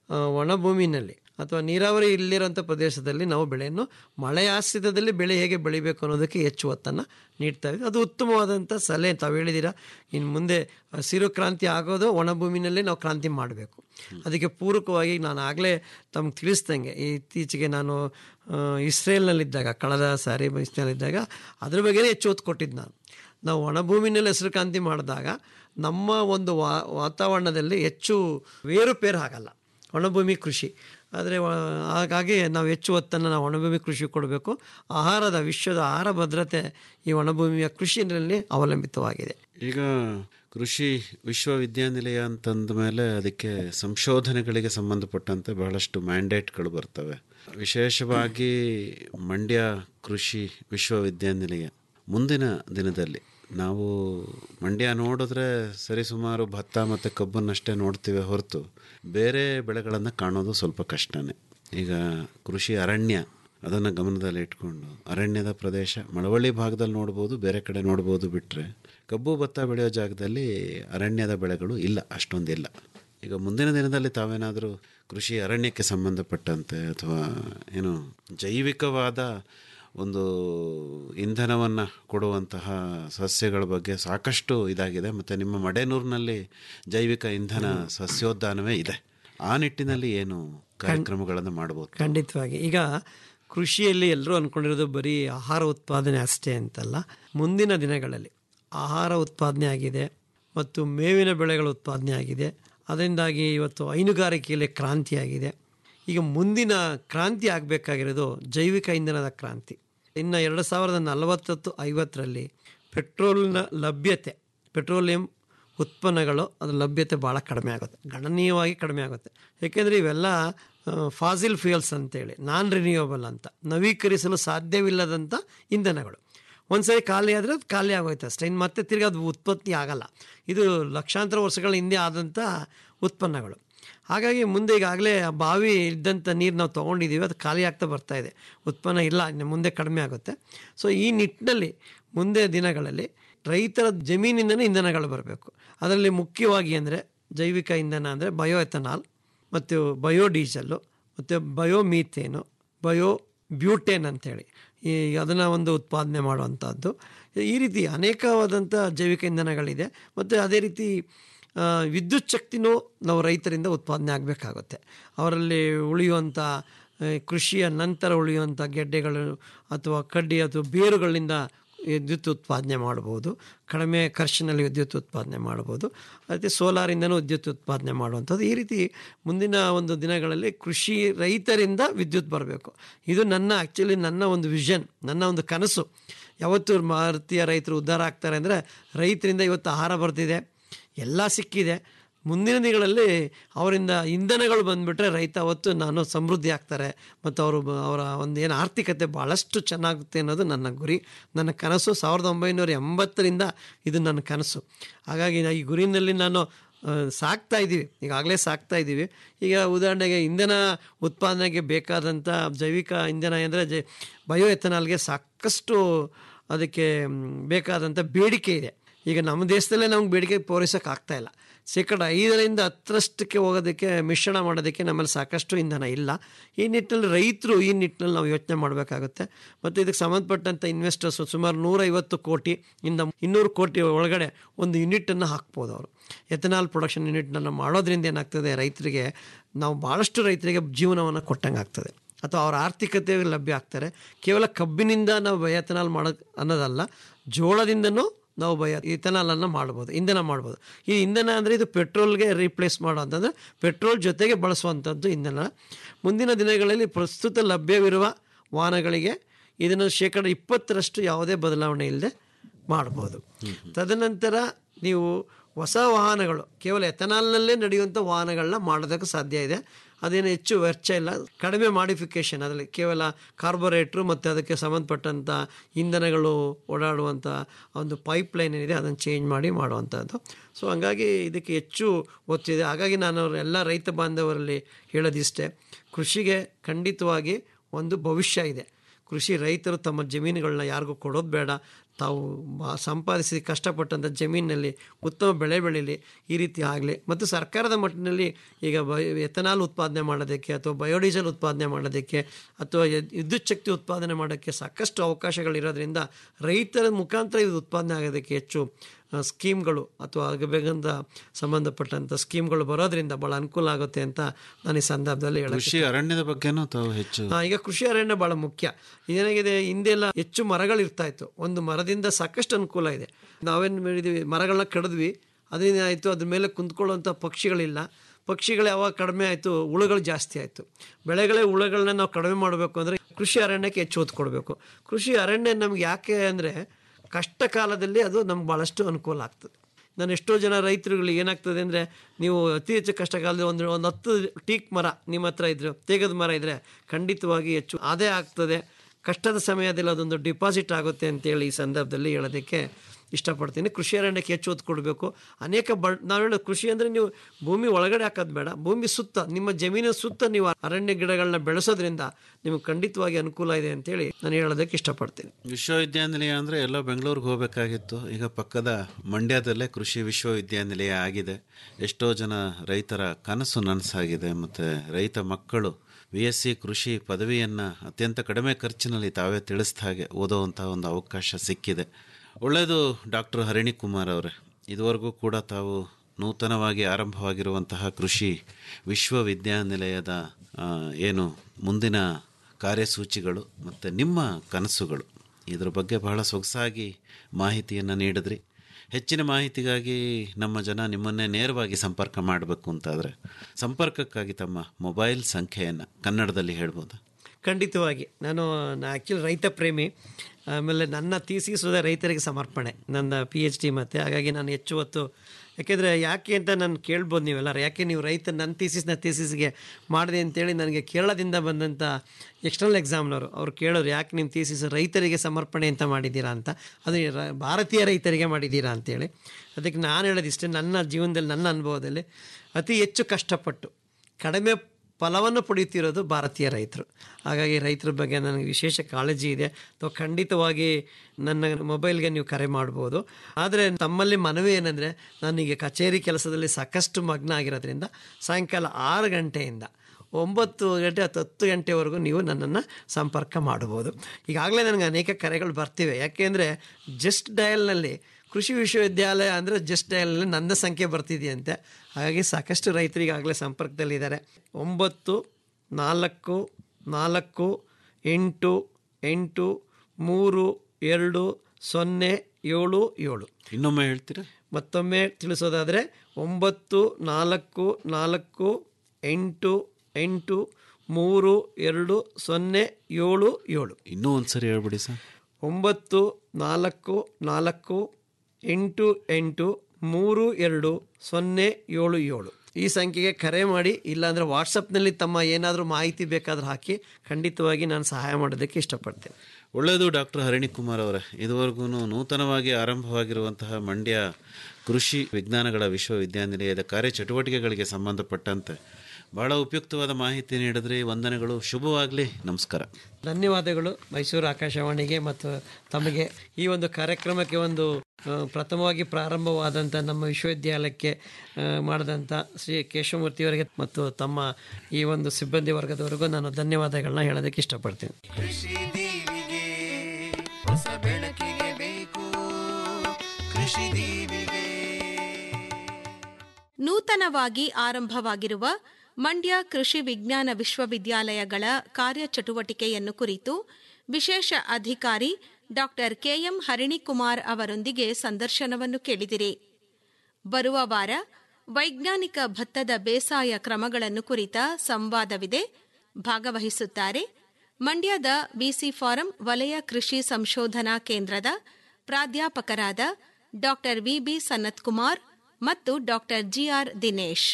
ಆ, ಒಣಭೂಮಿನಲ್ಲಿ ಅಥವಾ ನೀರಾವರಿ ಇಲ್ಲಿರೋಂಥ ಪ್ರದೇಶದಲ್ಲಿ ನಾವು ಬೆಳೆಯನ್ನು ಮಳೆ ಆಶ್ರಿತದಲ್ಲಿ ಬೆಳೆ ಹೇಗೆ ಬೆಳಿಬೇಕು ಅನ್ನೋದಕ್ಕೆ ಹೆಚ್ಚು ಒತ್ತನ್ನು ನೀಡ್ತಾ ಇದ್ದೀವಿ ಅದು ಉತ್ತಮವಾದಂಥ ಸಲಹೆ ತಾವು ಹೇಳಿದ್ದೀರಾ ಇನ್ನು ಮುಂದೆ ಹಸಿರು ಕ್ರಾಂತಿ ಆಗೋದು ಒಣಭೂಮಿನಲ್ಲೇ ನಾವು ಕ್ರಾಂತಿ ಮಾಡಬೇಕು ಅದಕ್ಕೆ ಪೂರಕವಾಗಿ ನಾನು ಆಗಲೇ ತಮ್ಗೆ ತಿಳಿಸ್ದಂಗೆ ಇತ್ತೀಚೆಗೆ ನಾನು ಆ, ಇಸ್ರೇಲ್ನಲ್ಲಿದ್ದಾಗ ಕಳೆದ ಸಾರಿ ಇಸ್ರೇಲ್ನಲ್ಲಿದ್ದಾಗ ಅದ್ರ ಬಗ್ಗೆನೇ ಹೆಚ್ಚು ಒತ್ತು ಕೊಟ್ಟಿದ್ದು ನಾನು ನಾವು ಒಣಭೂಮಿನಲ್ಲಿ ಹಸಿರು ಕ್ರಾಂತಿ ಮಾಡಿದಾಗ ನಮ್ಮ ಒಂದು ವಾ ವಾತಾವರಣದಲ್ಲಿ ಹೆಚ್ಚು ಬೇರುಪೇರು ಆಗಲ್ಲ ಒಣಭೂಮಿ ಕೃಷಿ ಆದರೆ ಹಾಗಾಗಿ ನಾವು ಹೆಚ್ಚು ಒತ್ತನ್ನು ನಾವು ಒಣಭೂಮಿ ಕೃಷಿ ಕೊಡಬೇಕು ಆಹಾರದ ವಿಶ್ವದ ಆಹಾರ ಭದ್ರತೆ ಈ ಒಣಭೂಮಿಯ ಕೃಷಿಯಲ್ಲಿ ಅವಲಂಬಿತವಾಗಿದೆ ಈಗ ಕೃಷಿ ವಿಶ್ವವಿದ್ಯಾನಿಲಯ ಅಂತಂದ ಮೇಲೆ ಅದಕ್ಕೆ ಸಂಶೋಧನೆಗಳಿಗೆ ಸಂಬಂಧಪಟ್ಟಂತೆ ಬಹಳಷ್ಟು ಮ್ಯಾಂಡೇಟ್ಗಳು ಬರ್ತವೆ ವಿಶೇಷವಾಗಿ ಮಂಡ್ಯ ಕೃಷಿ ವಿಶ್ವವಿದ್ಯಾನಿಲಯ ಮುಂದಿನ ದಿನದಲ್ಲಿ ನಾವು ಮಂಡ್ಯ ನೋಡಿದ್ರೆ ಸರಿಸುಮಾರು ಭತ್ತ ಮತ್ತು ಕಬ್ಬನ್ನಷ್ಟೇ ನೋಡ್ತೀವಿ ಹೊರತು ಬೇರೆ ಬೆಳೆಗಳನ್ನು ಕಾಣೋದು ಸ್ವಲ್ಪ ಕಷ್ಟನೇ ಈಗ ಕೃಷಿ ಅರಣ್ಯ ಅದನ್ನು ಗಮನದಲ್ಲಿ ಇಟ್ಕೊಂಡು ಅರಣ್ಯದ ಪ್ರದೇಶ ಮಳವಳ್ಳಿ ಭಾಗದಲ್ಲಿ ನೋಡ್ಬೋದು ಬೇರೆ ಕಡೆ ನೋಡ್ಬೋದು ಬಿಟ್ಟರೆ ಕಬ್ಬು ಭತ್ತ ಬೆಳೆಯೋ ಜಾಗದಲ್ಲಿ ಅರಣ್ಯದ ಬೆಳೆಗಳು ಇಲ್ಲ ಅಷ್ಟೊಂದಿಲ್ಲ ಈಗ ಮುಂದಿನ ದಿನದಲ್ಲಿ ತಾವೇನಾದರೂ ಕೃಷಿ ಅರಣ್ಯಕ್ಕೆ ಸಂಬಂಧಪಟ್ಟಂತೆ ಅಥವಾ ಏನು ಜೈವಿಕವಾದ ಒಂದು ಇಂಧನವನ್ನು ಕೊಡುವಂತಹ ಸಸ್ಯಗಳ ಬಗ್ಗೆ ಸಾಕಷ್ಟು ಇದಾಗಿದೆ ಮತ್ತು ನಿಮ್ಮ ಮಡೆನೂರಿನಲ್ಲಿ ಜೈವಿಕ ಇಂಧನ ಸಸ್ಯೋದ್ಯಾನವೇ ಇದೆ ಆ ನಿಟ್ಟಿನಲ್ಲಿ ಏನು ಕಾರ್ಯಕ್ರಮಗಳನ್ನು ಮಾಡ್ಬೋದು ಖಂಡಿತವಾಗಿ ಈಗ ಕೃಷಿಯಲ್ಲಿ ಎಲ್ಲರೂ ಅಂದ್ಕೊಂಡಿರೋದು ಬರೀ ಆಹಾರ ಉತ್ಪಾದನೆ ಅಷ್ಟೇ ಅಂತಲ್ಲ ಮುಂದಿನ ದಿನಗಳಲ್ಲಿ ಆಹಾರ ಉತ್ಪಾದನೆ ಆಗಿದೆ ಮತ್ತು ಮೇವಿನ ಬೆಳೆಗಳ ಉತ್ಪಾದನೆ ಆಗಿದೆ ಅದರಿಂದಾಗಿ ಇವತ್ತು ಹೈನುಗಾರಿಕೆಯಲ್ಲಿ ಕ್ರಾಂತಿ ಆಗಿದೆ ಈಗ ಮುಂದಿನ ಕ್ರಾಂತಿ ಆಗಬೇಕಾಗಿರೋದು ಜೈವಿಕ ಇಂಧನದ ಕ್ರಾಂತಿ ಇನ್ನು ಎರಡು ಸಾವಿರದ ನಲವತ್ತತ್ತು ಐವತ್ತರಲ್ಲಿ ಪೆಟ್ರೋಲ್ನ ಲಭ್ಯತೆ ಪೆಟ್ರೋಲಿಯಂ ಉತ್ಪನ್ನಗಳು ಅದರ ಲಭ್ಯತೆ ಭಾಳ ಕಡಿಮೆ ಆಗುತ್ತೆ ಗಣನೀಯವಾಗಿ ಕಡಿಮೆ ಆಗುತ್ತೆ ಏಕೆಂದರೆ ಇವೆಲ್ಲ ಫಾಸಿಲ್ ಫ್ಯೂಯಲ್ಸ್ ಅಂತೇಳಿ ನಾನ್ ರಿನ್ಯೂಯಬಲ್ ಅಂತ ನವೀಕರಿಸಲು ಸಾಧ್ಯವಿಲ್ಲದಂಥ ಇಂಧನಗಳು ಒಂದ್ಸರಿ ಖಾಲಿ ಆದರೆ ಅದು ಖಾಲಿ ಆಗೋಯ್ತು ಅಷ್ಟೇ ಇನ್ನು ಮತ್ತೆ ತಿರ್ಗಿ ಅದು ಉತ್ಪತ್ತಿ ಆಗಲ್ಲ ಇದು ಲಕ್ಷಾಂತರ ವರ್ಷಗಳ ಹಿಂದೆ ಆದಂಥ ಉತ್ಪನ್ನಗಳು ಹಾಗಾಗಿ ಮುಂದೆ ಈಗಾಗಲೇ ಆ ಬಾವಿ ಇದ್ದಂಥ ನೀರು ನಾವು ತೊಗೊಂಡಿದ್ದೀವಿ ಅದು ಖಾಲಿ ಆಗ್ತಾ ಬರ್ತಾ ಇದೆ ಉತ್ಪನ್ನ ಇಲ್ಲ ಇನ್ನು ಮುಂದೆ ಕಡಿಮೆ ಆಗುತ್ತೆ ಸೊ ಈ ನಿಟ್ಟಿನಲ್ಲಿ ಮುಂದೆ ದಿನಗಳಲ್ಲಿ ರೈತರ ಜಮೀನಿಂದನೇ ಇಂಧನಗಳು ಬರಬೇಕು ಅದರಲ್ಲಿ ಮುಖ್ಯವಾಗಿ ಅಂದರೆ ಜೈವಿಕ ಇಂಧನ ಅಂದರೆ ಬಯೋ ಎಥನಾಲ್ ಮತ್ತು ಬಯೋ ಡೀಸೆಲ್ಲು ಮತ್ತು ಬಯೋ ಮೀಥೇನು ಬಯೋ ಬ್ಯೂಟೇನ್ ಅಂತೇಳಿ ಈ ಅದನ್ನು ಒಂದು ಉತ್ಪಾದನೆ ಮಾಡುವಂಥದ್ದು ಈ ರೀತಿ ಅನೇಕವಾದಂಥ ಜೈವಿಕ ಇಂಧನಗಳಿದೆ ಮತ್ತು ಅದೇ ರೀತಿ ಆ, ವಿದ್ಯುತ್ ಶಕ್ತಿನೂ ನಾವು ರೈತರಿಂದ ಉತ್ಪಾದನೆ ಆಗಬೇಕಾಗುತ್ತೆ ಅವರಲ್ಲಿ ಉಳಿಯುವಂಥ ಆ, ಕೃಷಿಯ ನಂತರ ಉಳಿಯುವಂಥ ಗೆಡ್ಡೆಗಳು ಅಥವಾ ಕಡ್ಡಿ ಅಥವಾ ಬೇರುಗಳಿಂದ ವಿದ್ಯುತ್ ಉತ್ಪಾದನೆ ಮಾಡ್ಬೋದು ಕಡಿಮೆ ಖರ್ಚಿನಲ್ಲಿ ವಿದ್ಯುತ್ ಉತ್ಪಾದನೆ ಮಾಡ್ಬೋದು ಅದೇ ಸೋಲಾರಿಂದನೂ ವಿದ್ಯುತ್ ಉತ್ಪಾದನೆ ಮಾಡುವಂಥದ್ದು ಈ ರೀತಿ ಮುಂದಿನ ಒಂದು ದಿನಗಳಲ್ಲಿ ಕೃಷಿ ರೈತರಿಂದ ವಿದ್ಯುತ್ ಬರಬೇಕು ಇದು ನನ್ನ ಆ್ಯಕ್ಚುಲಿ ನನ್ನ ಒಂದು ವಿಷನ್ ನನ್ನ ಒಂದು ಕನಸು ಯಾವತ್ತು ಭಾರತೀಯ ರೈತರು ಉದ್ಧಾರ ಆಗ್ತಾರೆ ಅಂದರೆ ರೈತರಿಂದ ಇವತ್ತು ಆಹಾರ ಬರ್ತಿದೆ ಎಲ್ಲ ಸಿಕ್ಕಿದೆ ಮುಂದಿನ ದಿನಗಳಲ್ಲಿ ಅವರಿಂದ ಇಂಧನಗಳು ಬಂದುಬಿಟ್ರೆ ರೈತ ಅವತ್ತು ನಾನು ಸಮೃದ್ಧಿ ಆಗ್ತಾರೆ ಮತ್ತು ಅವರು ಬ- ಅವರ ಒಂದು ಏನು ಆರ್ಥಿಕತೆ ಭಾಳಷ್ಟು ಚೆನ್ನಾಗುತ್ತೆ ಅನ್ನೋದು ನನ್ನ ಗುರಿ ನನ್ನ ಕನಸು ಸಾವಿರದ ಒಂಬೈನೂರ ಎಂಬತ್ತರಿಂದ ಇದು ನನ್ನ ಕನಸು ಹಾಗಾಗಿ ನಾ ಈ ಗುರಿನಲ್ಲಿ ನಾನು ಆ, ಸಾಕ್ತಾ ಇದ್ದೀವಿ ಈಗಾಗಲೇ ಸಾಕ್ತಾ ಇದ್ದೀವಿ ಈಗ ಉದಾಹರಣೆಗೆ ಇಂಧನ ಉತ್ಪಾದನೆಗೆ ಬೇಕಾದಂಥ ಜೈವಿಕ ಇಂಧನ ಅಂದರೆ ಜೈ ಬಯೋ ಎಥನಾಲ್ಗೆ ಸಾಕಷ್ಟು ಅದಕ್ಕೆ ಮ್, ಬೇಕಾದಂಥ ಬೇಡಿಕೆ ಇದೆ ಈಗ ನಮ್ಮ ದೇಶದಲ್ಲೇ ನಮ್ಗೆ ಬೇಡಿಕೆ ಪೂರೈಸೋಕೆ ಆಗ್ತಾ ಇಲ್ಲ ಶೇಕಡ ಐದರಿಂದ ಹತ್ತರಷ್ಟಕ್ಕೆ ಹೋಗೋದಕ್ಕೆ ಮಿಶ್ರಣ ಮಾಡೋದಕ್ಕೆ ನಮ್ಮಲ್ಲಿ ಸಾಕಷ್ಟು ಇಂಧನ ಇಲ್ಲ ಈ ನಿಟ್ಟಿನಲ್ಲಿ ರೈತರು ಈ ನಿಟ್ಟಿನಲ್ಲಿ ನಾವು ಯೋಚನೆ ಮಾಡಬೇಕಾಗುತ್ತೆ ಮತ್ತು ಇದಕ್ಕೆ ಸಂಬಂಧಪಟ್ಟಂಥ ಇನ್ವೆಸ್ಟರ್ಸು ಸುಮಾರು ನೂರೈವತ್ತು ಕೋಟಿ ಇಂದ ಇನ್ನೂರು ಕೋಟಿ ಒಳಗಡೆ ಒಂದು ಯೂನಿಟನ್ನು ಹಾಕ್ಬೋದು ಅವರು ಎಥನಾಲ್ ಪ್ರೊಡಕ್ಷನ್ ಯೂನಿಟ್ನನ್ನು ಮಾಡೋದ್ರಿಂದ ಏನಾಗ್ತದೆ ರೈತರಿಗೆ ನಾವು ಭಾಳಷ್ಟು ರೈತರಿಗೆ ಜೀವನವನ್ನು ಕೊಟ್ಟಂಗೆ ಆಗ್ತದೆ ಅಥವಾ ಅವರ ಆರ್ಥಿಕತೆ ಲಭ್ಯ ಆಗ್ತಾರೆ ಕೇವಲ ಕಬ್ಬಿನಿಂದ ನಾವು ಬಯತನಾಲ್ ಮಾಡೋದು ಅನ್ನೋದಲ್ಲ ಜೋಳದಿಂದನೂ ನಾವು ಬಯ ಇಥನಾಲನ್ನು ಮಾಡ್ಬೋದು ಇಂಧನ ಮಾಡ್ಬೋದು ಈ ಇಂಧನ ಅಂದರೆ ಇದು ಪೆಟ್ರೋಲ್ಗೆ ರೀಪ್ಲೇಸ್ ಮಾಡೋ ಅಂತಂದರೆ ಪೆಟ್ರೋಲ್ ಜೊತೆಗೆ ಬಳಸುವಂಥದ್ದು ಇಂಧನ ಮುಂದಿನ ದಿನಗಳಲ್ಲಿ ಪ್ರಸ್ತುತ ಲಭ್ಯವಿರುವ ವಾಹನಗಳಿಗೆ ಇದನ್ನು ಶೇಕಡ ಇಪ್ಪತ್ತರಷ್ಟು ಯಾವುದೇ ಬದಲಾವಣೆ ಇಲ್ಲದೆ ಮಾಡ್ಬೋದು ತದನಂತರ ನೀವು ಹೊಸ ವಾಹನಗಳು ಕೇವಲ ಎಥನಾಲ್ನಲ್ಲೇ ನಡೆಯುವಂಥ ವಾಹನಗಳನ್ನ ಮಾಡೋದಕ್ಕೆ ಸಾಧ್ಯ ಇದೆ ಅದೇನು ಹೆಚ್ಚು ವೆಚ್ಚ ಇಲ್ಲ ಕಡಿಮೆ ಮಾಡಿಫಿಕೇಷನ್ ಅದರಲ್ಲಿ ಕೇವಲ ಕಾರ್ಬೊರೇಟ್ರು ಮತ್ತು ಅದಕ್ಕೆ ಸಂಬಂಧಪಟ್ಟಂಥ ಇಂಧನಗಳು ಓಡಾಡುವಂಥ ಒಂದು ಪೈಪ್ ಲೈನ್ ಏನಿದೆ ಅದನ್ನು ಚೇಂಜ್ ಮಾಡಿ ಮಾಡುವಂಥದ್ದು ಸೊ ಹಂಗಾಗಿ ಇದಕ್ಕೆ ಹೆಚ್ಚು ಒತ್ತಿದೆ ಹಾಗಾಗಿ ನಾನು ಎಲ್ಲ ರೈತ ಬಾಂಧವರಲ್ಲಿ ಹೇಳೋದಿಷ್ಟೇ ಕೃಷಿಗೆ ಖಂಡಿತವಾಗಿ ಒಂದು ಭವಿಷ್ಯ ಇದೆ ಕೃಷಿ ರೈತರು ತಮ್ಮ ಜಮೀನುಗಳನ್ನ ಯಾರಿಗೂ ಕೊಡೋದು ಬೇಡ ತಾವು ಬ- ಸಂಪಾದಿಸಿ ಕಷ್ಟಪಟ್ಟಂಥ ಜಮೀನಿನಲ್ಲಿ ಉತ್ತಮ ಬೆಳೆ ಬೆಳೀಲಿ ಈ ರೀತಿ ಆಗಲಿ ಮತ್ತು ಸರ್ಕಾರದ ಮಟ್ಟಿನಲ್ಲಿ ಈಗ ಬ ಎಥನಾಲ್ ಉತ್ಪಾದನೆ ಮಾಡೋದಕ್ಕೆ ಅಥವಾ ಬಯೋಡೀಸೆಲ್ ಉತ್ಪಾದನೆ ಮಾಡೋದಕ್ಕೆ ಅಥವಾ ಎದ್- ವಿದ್ಯುತ್ ಶಕ್ತಿ ಉತ್ಪಾದನೆ ಮಾಡೋಕ್ಕೆ ಸಾಕಷ್ಟು ಅವಕಾಶಗಳಿರೋದ್ರಿಂದ ರೈತರ ಮುಖಾಂತರ ಇದು ಉತ್ಪಾದನೆ ಆಗೋದಕ್ಕೆ ಹೆಚ್ಚು ಆ, ಸ್ಕೀಮ್ಗಳು ಅಥವಾ ಅದಕ್ಕೆ ಬೇಗಂತ ಸಂಬಂಧಪಟ್ಟಂಥ ಸ್ಕೀಮ್ಗಳು ಬರೋದ್ರಿಂದ ಭಾಳ ಅನುಕೂಲ ಆಗುತ್ತೆ ಅಂತ ನಾನು ಈ ಸಂದರ್ಭದಲ್ಲಿ ಹೇಳಕ್ಕೆ ಕೃಷಿ ಅರಣ್ಯದ ಬಗ್ಗೆನೂ ತಾವು ಹೆಚ್ಚು ಹಾ, ಈಗ ಕೃಷಿ ಅರಣ್ಯ ಭಾಳ ಮುಖ್ಯ ಏನಾಗಿದೆ ಹಿಂದೆಲ್ಲ ಹೆಚ್ಚು ಮರಗಳು ಇರ್ತಾ ಇತ್ತು ಒಂದು ಮರದಿಂದ ಸಾಕಷ್ಟು ಅನುಕೂಲ ಇದೆ ನಾವೇನು ಮಾಡಿದ್ವಿ ಮರಗಳನ್ನ ಕಡಿದ್ವಿ ಅದರಿಂದ ಆಯಿತು ಅದ್ರ ಮೇಲೆ ಕುಂತ್ಕೊಳ್ಳುವಂಥ ಪಕ್ಷಿಗಳಿಲ್ಲ ಪಕ್ಷಿಗಳು ಯಾವಾಗ ಕಡಿಮೆ ಆಯಿತು ಹುಳುಗಳು ಜಾಸ್ತಿ ಆಯಿತು ಬೆಳೆಗಳೇ ಹುಳುಗಳನ್ನ ನಾವು ಕಡಿಮೆ ಮಾಡಬೇಕು ಅಂದರೆ ಕೃಷಿ ಅರಣ್ಯಕ್ಕೆ ಹೆಚ್ಚು ಒತ್ತು ಕೊಡಬೇಕು ಕೃಷಿ ಅರಣ್ಯ ನಮ್ಗೆ ಯಾಕೆ ಅಂದರೆ ಕಷ್ಟ ಕಾಲದಲ್ಲಿ ಅದು ನಮ್ಗೆ ಭಾಳಷ್ಟು ಅನುಕೂಲ ಆಗ್ತದೆ ನಾನು ಎಷ್ಟೋ ಜನ ರೈತರುಗಳಿಗೆ ಏನಾಗ್ತದೆ ಅಂದರೆ ನೀವು ಅತಿ ಹೆಚ್ಚು ಕಷ್ಟ ಕಾಲದಲ್ಲಿ ಒಂದು ಒಂದು ಹತ್ತು ಟೀಕ್ ಮರ ನಿಮ್ಮ ಹತ್ರ ಇದ್ರೆ ತೇಗದ ಮರ ಇದ್ದರೆ ಖಂಡಿತವಾಗಿ ಹೆಚ್ಚು ಆದಾಯ ಆಗ್ತದೆ ಕಷ್ಟದ ಸಮಯದಲ್ಲಿ ಅದೊಂದು ಡಿಪಾಸಿಟ್ ಆಗುತ್ತೆ ಅಂತೇಳಿ ಈ ಸಂದರ್ಭದಲ್ಲಿ ಹೇಳೋದಕ್ಕೆ ಇಷ್ಟಪಡ್ತೀನಿ ಕೃಷಿ ಅರಣ್ಯಕ್ಕೆ ಹೆಚ್ಚು ಒತ್ತು ಕೊಡಬೇಕು ಅನೇಕ ಬ ನಾವು ಹೇಳೋದು ಕೃಷಿ ಅಂದರೆ ನೀವು ಭೂಮಿ ಒಳಗಡೆ ಹಾಕೋದು ಬೇಡ ಭೂಮಿ ಸುತ್ತ ನಿಮ್ಮ ಜಮೀನಿನ ಸುತ್ತ ನೀವು ಅರಣ್ಯ ಗಿಡಗಳನ್ನ ಬೆಳೆಸೋದ್ರಿಂದ ನಿಮಗೆ ಖಂಡಿತವಾಗಿ ಅನುಕೂಲ ಇದೆ ಅಂತೇಳಿ ನಾನು ಹೇಳೋದಕ್ಕೆ ಇಷ್ಟಪಡ್ತೀನಿ ವಿಶ್ವವಿದ್ಯಾನಿಲಯ ಅಂದರೆ ಎಲ್ಲೋ ಬೆಂಗಳೂರಿಗೆ ಹೋಗಬೇಕಾಗಿತ್ತು ಈಗ ಪಕ್ಕದ ಮಂಡ್ಯದಲ್ಲೇ ಕೃಷಿ ವಿಶ್ವವಿದ್ಯಾನಿಲಯ ಆಗಿದೆ ಎಷ್ಟೋ ಜನ ರೈತರ ಕನಸು ನನಸಾಗಿದೆ ಮತ್ತು ರೈತ ಮಕ್ಕಳು ಬಿ ಎಸ್ ಸಿ ಕೃಷಿ ಪದವಿಯನ್ನು ಅತ್ಯಂತ ಕಡಿಮೆ ಖರ್ಚಿನಲ್ಲಿ ತಾವೇ ತಿಳಿಸಿದ ಹಾಗೆ ಓದೋವಂಥ ಒಂದು ಅವಕಾಶ ಸಿಕ್ಕಿದೆ ಒಳ್ಳೆಯದು ಡಾಕ್ಟರ್ ಹರಿಣಿ ಕುಮಾರ್ ಅವರೇ ಇದುವರೆಗೂ ಕೂಡ ತಾವು ನೂತನವಾಗಿ ಆರಂಭವಾಗಿರುವಂತಹ ಕೃಷಿ ವಿಶ್ವವಿದ್ಯಾನಿಲಯದ ಆ, ಏನು ಮುಂದಿನ ಕಾರ್ಯಸೂಚಿಗಳು ಮತ್ತು ನಿಮ್ಮ ಕನಸುಗಳು ಇದ್ರ ಬಗ್ಗೆ ಬಹಳ ಸೊಗಸಾಗಿ ಮಾಹಿತಿಯನ್ನು ನೀಡಿದ್ರಿ ಹೆಚ್ಚಿನ ಮಾಹಿತಿಗಾಗಿ ನಮ್ಮ ಜನ ನಿಮ್ಮನ್ನೇ ನೇರವಾಗಿ ಸಂಪರ್ಕ ಮಾಡಬೇಕು ಅಂತಾದರೆ ಸಂಪರ್ಕಕ್ಕಾಗಿ ತಮ್ಮ ಮೊಬೈಲ್ ಸಂಖ್ಯೆಯನ್ನು ಕನ್ನಡದಲ್ಲಿ ಹೇಳ್ಬೋದಾ ಖಂಡಿತವಾಗಿ ನಾನು ಆ್ಯಕ್ಚುಲಿ ರೈತ ಪ್ರೇಮಿ ಆಮೇಲೆ ನನ್ನ ಥೀಸಿಸುವುದ ರೈತರಿಗೆ ಸಮರ್ಪಣೆ ನನ್ನ ಪಿ ಎಚ್ ಡಿ ಮತ್ತು ಹಾಗಾಗಿ ನಾನು ಹೆಚ್ಚು ಹೊತ್ತು ಯಾಕೆಂದರೆ ಯಾಕೆ ಅಂತ ನಾನು ಕೇಳ್ಬೋದು ನೀವೆಲ್ಲ ಯಾಕೆ ನೀವು ರೈತ ನನ್ನ ಥೀಸಿಸ್ನ ಥೀಸಿಸ್ಗೆ ಮಾಡಿದೆ ಅಂತೇಳಿ ನನಗೆ ಕೇರಳದಿಂದ ಬಂದಂಥ ಎಕ್ಸ್ಟರ್ನಲ್ ಎಕ್ಸಾಮ್ನವರು ಅವ್ರು ಕೇಳೋರು ಯಾಕೆ ನಿಮ್ಮ ಥೀಸಿಸ್ ರೈತರಿಗೆ ಸಮರ್ಪಣೆ ಅಂತ ಮಾಡಿದ್ದೀರಾ ಅಂತ ಅದು ರ- ಭಾರತೀಯ ರೈತರಿಗೆ ಮಾಡಿದ್ದೀರಾ ಅಂತೇಳಿ ಅದಕ್ಕೆ ನಾನು ಹೇಳೋದಿಷ್ಟೇ ನನ್ನ ಜೀವನದಲ್ಲಿ ನನ್ನ ಅನುಭವದಲ್ಲಿ ಅತಿ ಹೆಚ್ಚು ಕಷ್ಟಪಟ್ಟು ಕಡಿಮೆ ಫಲವನ್ನು ಪಡೆಯುತ್ತಿರೋದು ಭಾರತೀಯ ರೈತರು ಹಾಗಾಗಿ ರೈತರ ಬಗ್ಗೆ ನನಗೆ ವಿಶೇಷ ಕಾಳಜಿ ಇದೆ ಅಥವಾ ಖಂಡಿತವಾಗಿ ನನ್ನ ಮೊಬೈಲ್ಗೆ ನೀವು ಕರೆ ಮಾಡ್ಬೋದು ಆದರೆ ತಮ್ಮಲ್ಲಿ ಮನವಿ ಏನಂದರೆ ನನಗೆ ಕಚೇರಿ ಕೆಲಸದಲ್ಲಿ ಸಾಕಷ್ಟು ಮಗ್ನ ಆಗಿರೋದ್ರಿಂದ ಸಾಯಂಕಾಲ ಆರು ಗಂಟೆಯಿಂದ ಒಂಬತ್ತು ಗಂಟೆ ಅಥವಾ ಹತ್ತು ಗಂಟೆವರೆಗೂ ನೀವು ನನ್ನನ್ನು ಸಂಪರ್ಕ ಮಾಡ್ಬೋದು ಈಗಾಗಲೇ ನನಗೆ ಅನೇಕ ಕರೆಗಳು ಬರ್ತಿವೆ ಯಾಕೆಂದರೆ ಜಸ್ಟ್ ಡಯಲ್ನಲ್ಲಿ ಕೃಷಿ ವಿಶ್ವವಿದ್ಯಾಲಯ ಅಂದರೆ ಜಸ್ಟ್ ಡಯಲ್ನಲ್ಲಿ ನನ್ನ ಸಂಖ್ಯೆ ಬರ್ತಿದೆಯಂತೆ ಹಾಗಾಗಿ ಸಾಕಷ್ಟು ರೈತರು ಈಗಾಗಲೇ ಸಂಪರ್ಕದಲ್ಲಿದ್ದಾರೆ ಒಂಬತ್ತು ನಾಲ್ಕು ನಾಲ್ಕು ಎಂಟು ಎಂಟು ಮೂರು ಎರಡು ಸೊನ್ನೆ ಏಳು ಏಳು ಇನ್ನೊಮ್ಮೆ ಹೇಳ್ತೀರಾ ಮತ್ತೊಮ್ಮೆ ತಿಳಿಸೋದಾದರೆ ಒಂಬತ್ತು ನಾಲ್ಕು ನಾಲ್ಕು ಎಂಟು ಎಂಟು ಮೂರು ಎರಡು ಸೊನ್ನೆ ಏಳು ಏಳು ಇನ್ನೂ ಒಂದು ಸರಿ ಹೇಳ್ಬಿಡಿ ಸರ್ ಒಂಬತ್ತು ನಾಲ್ಕು ನಾಲ್ಕು ಎಂಟು ಎಂಟು ಮೂರು ಎರಡು ಸೊನ್ನೆ ಏಳು ಏಳು ಈ ಸಂಖ್ಯೆಗೆ ಕರೆ ಮಾಡಿ ಇಲ್ಲಾಂದರೆ ವಾಟ್ಸಪ್ನಲ್ಲಿ ತಮ್ಮ ಏನಾದರೂ ಮಾಹಿತಿ ಬೇಕಾದ್ರೆ ಹಾಕಿ ಖಂಡಿತವಾಗಿ ನಾನು ಸಹಾಯ ಮಾಡೋದಕ್ಕೆ ಇಷ್ಟಪಡ್ತೇನೆ ಒಳ್ಳೆಯದು ಡಾಕ್ಟರ್ ಹರಿಣಿ ಕುಮಾರ್ ಅವರೇ ಇದುವರೆಗೂ ನೂತನವಾಗಿ ಆರಂಭವಾಗಿರುವಂತಹ ಮಂಡ್ಯ ಕೃಷಿ ವಿಜ್ಞಾನಗಳ ವಿಶ್ವವಿದ್ಯಾನಿಲಯದ ಕಾರ್ಯಚಟುವಟಿಕೆಗಳಿಗೆ ಸಂಬಂಧಪಟ್ಟಂತೆ ಬಹಳ ಉಪಯುಕ್ತವಾದ ಮಾಹಿತಿ ನೀಡಿದ್ರಿ ವಂದನೆಗಳು ಶುಭವಾಗಲಿ ನಮಸ್ಕಾರ ಧನ್ಯವಾದಗಳು ಮೈಸೂರು ಆಕಾಶವಾಣಿಗೆ ಮತ್ತು ತಮಗೆ ಈ ಒಂದು ಕಾರ್ಯಕ್ರಮಕ್ಕೆ ಒಂದು ಆ, ಪ್ರಥಮವಾಗಿ ಪ್ರಾರಂಭವಾದಂಥ ನಮ್ಮ ವಿಶ್ವವಿದ್ಯಾಲಯಕ್ಕೆ ಆ, ಮಾಡಿದಂಥ ಶ್ರೀ ಕೇಶವಮೂರ್ತಿಯವರಿಗೆ ಮತ್ತು ತಮ್ಮ ಈ ಒಂದು ಸಿಬ್ಬಂದಿ ವರ್ಗದವರೆಗೂ ನಾನು ಧನ್ಯವಾದಗಳನ್ನ ಹೇಳೋದಕ್ಕೆ ಇಷ್ಟಪಡ್ತೀನಿ ಕೃಷಿ ದೀವಿಗೆ ಹೊಸ ಬೆಳಕಿಗೆ ಬೇಕು ಕೃಷಿ ದೀವಿಗೆ ನೂತನವಾಗಿ ಆರಂಭವಾಗಿರುವ ಮಂಡ್ಯ ಕೃಷಿ ವಿಜ್ಞಾನ ವಿಶ್ವವಿದ್ಯಾಲಯಗಳ ಕಾರ್ಯಚಟುವಟಿಕೆಯನ್ನು ಕುರಿತು ವಿಶೇಷ ಅಧಿಕಾರಿ ಡಾಕ್ಟರ್ ಕೆಎಂ ಹರಿಣಿಕುಮಾರ್ ಅವರೊಂದಿಗೆ ಸಂದರ್ಶನವನ್ನು ಕೇಳಿದಿರಿ ಬರುವ ವಾರ ವೈಜ್ಞಾನಿಕ ಭತ್ತದ ಬೇಸಾಯ ಕ್ರಮಗಳನ್ನು ಕುರಿತ ಸಂವಾದವಿದೆ ಭಾಗವಹಿಸುತ್ತಾರೆ ಮಂಡ್ಯದ ಬಿಸಿ ಫಾರಂ ವಲಯ ಕೃಷಿ ಸಂಶೋಧನಾ ಕೇಂದ್ರದ ಪ್ರಾಧ್ಯಾಪಕರಾದ ಡಾಕ್ಟರ್ ವಿಬಿ ಸನತ್ ಕುಮಾರ್ ಮತ್ತು ಡಾಕ್ಟರ್ ಜಿಆರ್ ದಿನೇಶ್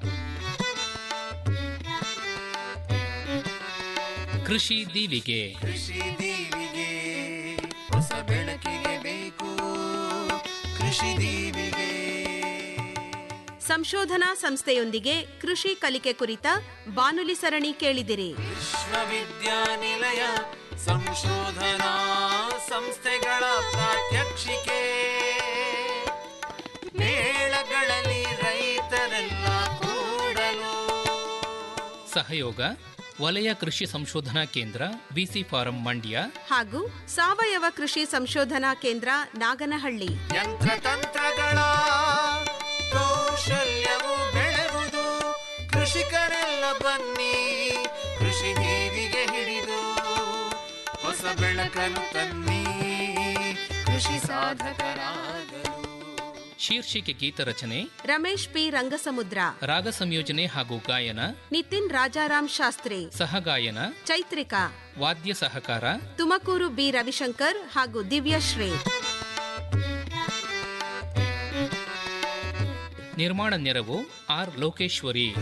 ಕೃಷಿ ದೀವಿಗೆ ಕೃಷಿ ದೀವಿಗೆ ಹೊಸ ಬೆಳಕಿಗೆ ಬೇಕು ಕೃಷಿ ದೀವಿಗೆ ಸಂಶೋಧನಾ ಸಂಸ್ಥೆಯೊಂದಿಗೆ ಕೃಷಿ ಕಲಿಕೆ ಕುರಿತ ಬಾನುಲಿ ಸರಣಿ ಕೇಳಿದಿರಿ ವಿಶ್ವವಿದ್ಯಾನಿಲಯ ಸಂಶೋಧನಾ ಸಂಸ್ಥೆಗಳ ಪ್ರಾತ್ಯಕ್ಷಿಕೆ ಮೇಳಗಳಲ್ಲಿ ರೈತರೆಲ್ಲ ಕೂಡಲು ಸಹಯೋಗ ವಲಯ ಕೃಷಿ ಸಂಶೋಧನಾ ಕೇಂದ್ರ ಬಿಸಿ ಫಾರಂ ಮಂಡ್ಯ ಹಾಗೂ ಸಾವಯವ ಕೃಷಿ ಸಂಶೋಧನಾ ಕೇಂದ್ರ ನಾಗನಹಳ್ಳಿ ಯಂತ್ರತಂತ್ರಗಳ ಕೌಶಲ್ಯವು ಬೆಳೆವುದು ಕೃಷಿಕರೆಲ್ಲ ಬನ್ನಿ ಕೃಷಿ ನೀರಿಗೆ ಹಿಡಿದು ಹೊಸ ಬೆಳಕನ್ನು ತನ್ನಿ ಕೃಷಿ ಸಾಧಕರಾಗಲು ಶೀರ್ಷಿಕೆ ಗೀತರಚನೆ ರಮೇಶ್ ಪಿ ರಂಗಸಮುದ್ರ ರಾಗ ಸಂಯೋಜನೆ ಹಾಗೂ ಗಾಯನ ನಿತಿನ್ ರಾಜಾರಾಮ್ ಶಾಸ್ತ್ರಿ ಸಹಗಾಯನ ಚೈತ್ರಿಕಾ ವಾದ್ಯ ಸಹಕಾರ ತುಮಕೂರು ಬಿ ರವಿಶಂಕರ್ ಹಾಗೂ ದಿವ್ಯಶ್ರೀ ನಿರ್ಮಾಣ ನೆರವು ಆರ್ ಲೋಕೇಶ್ವರಿ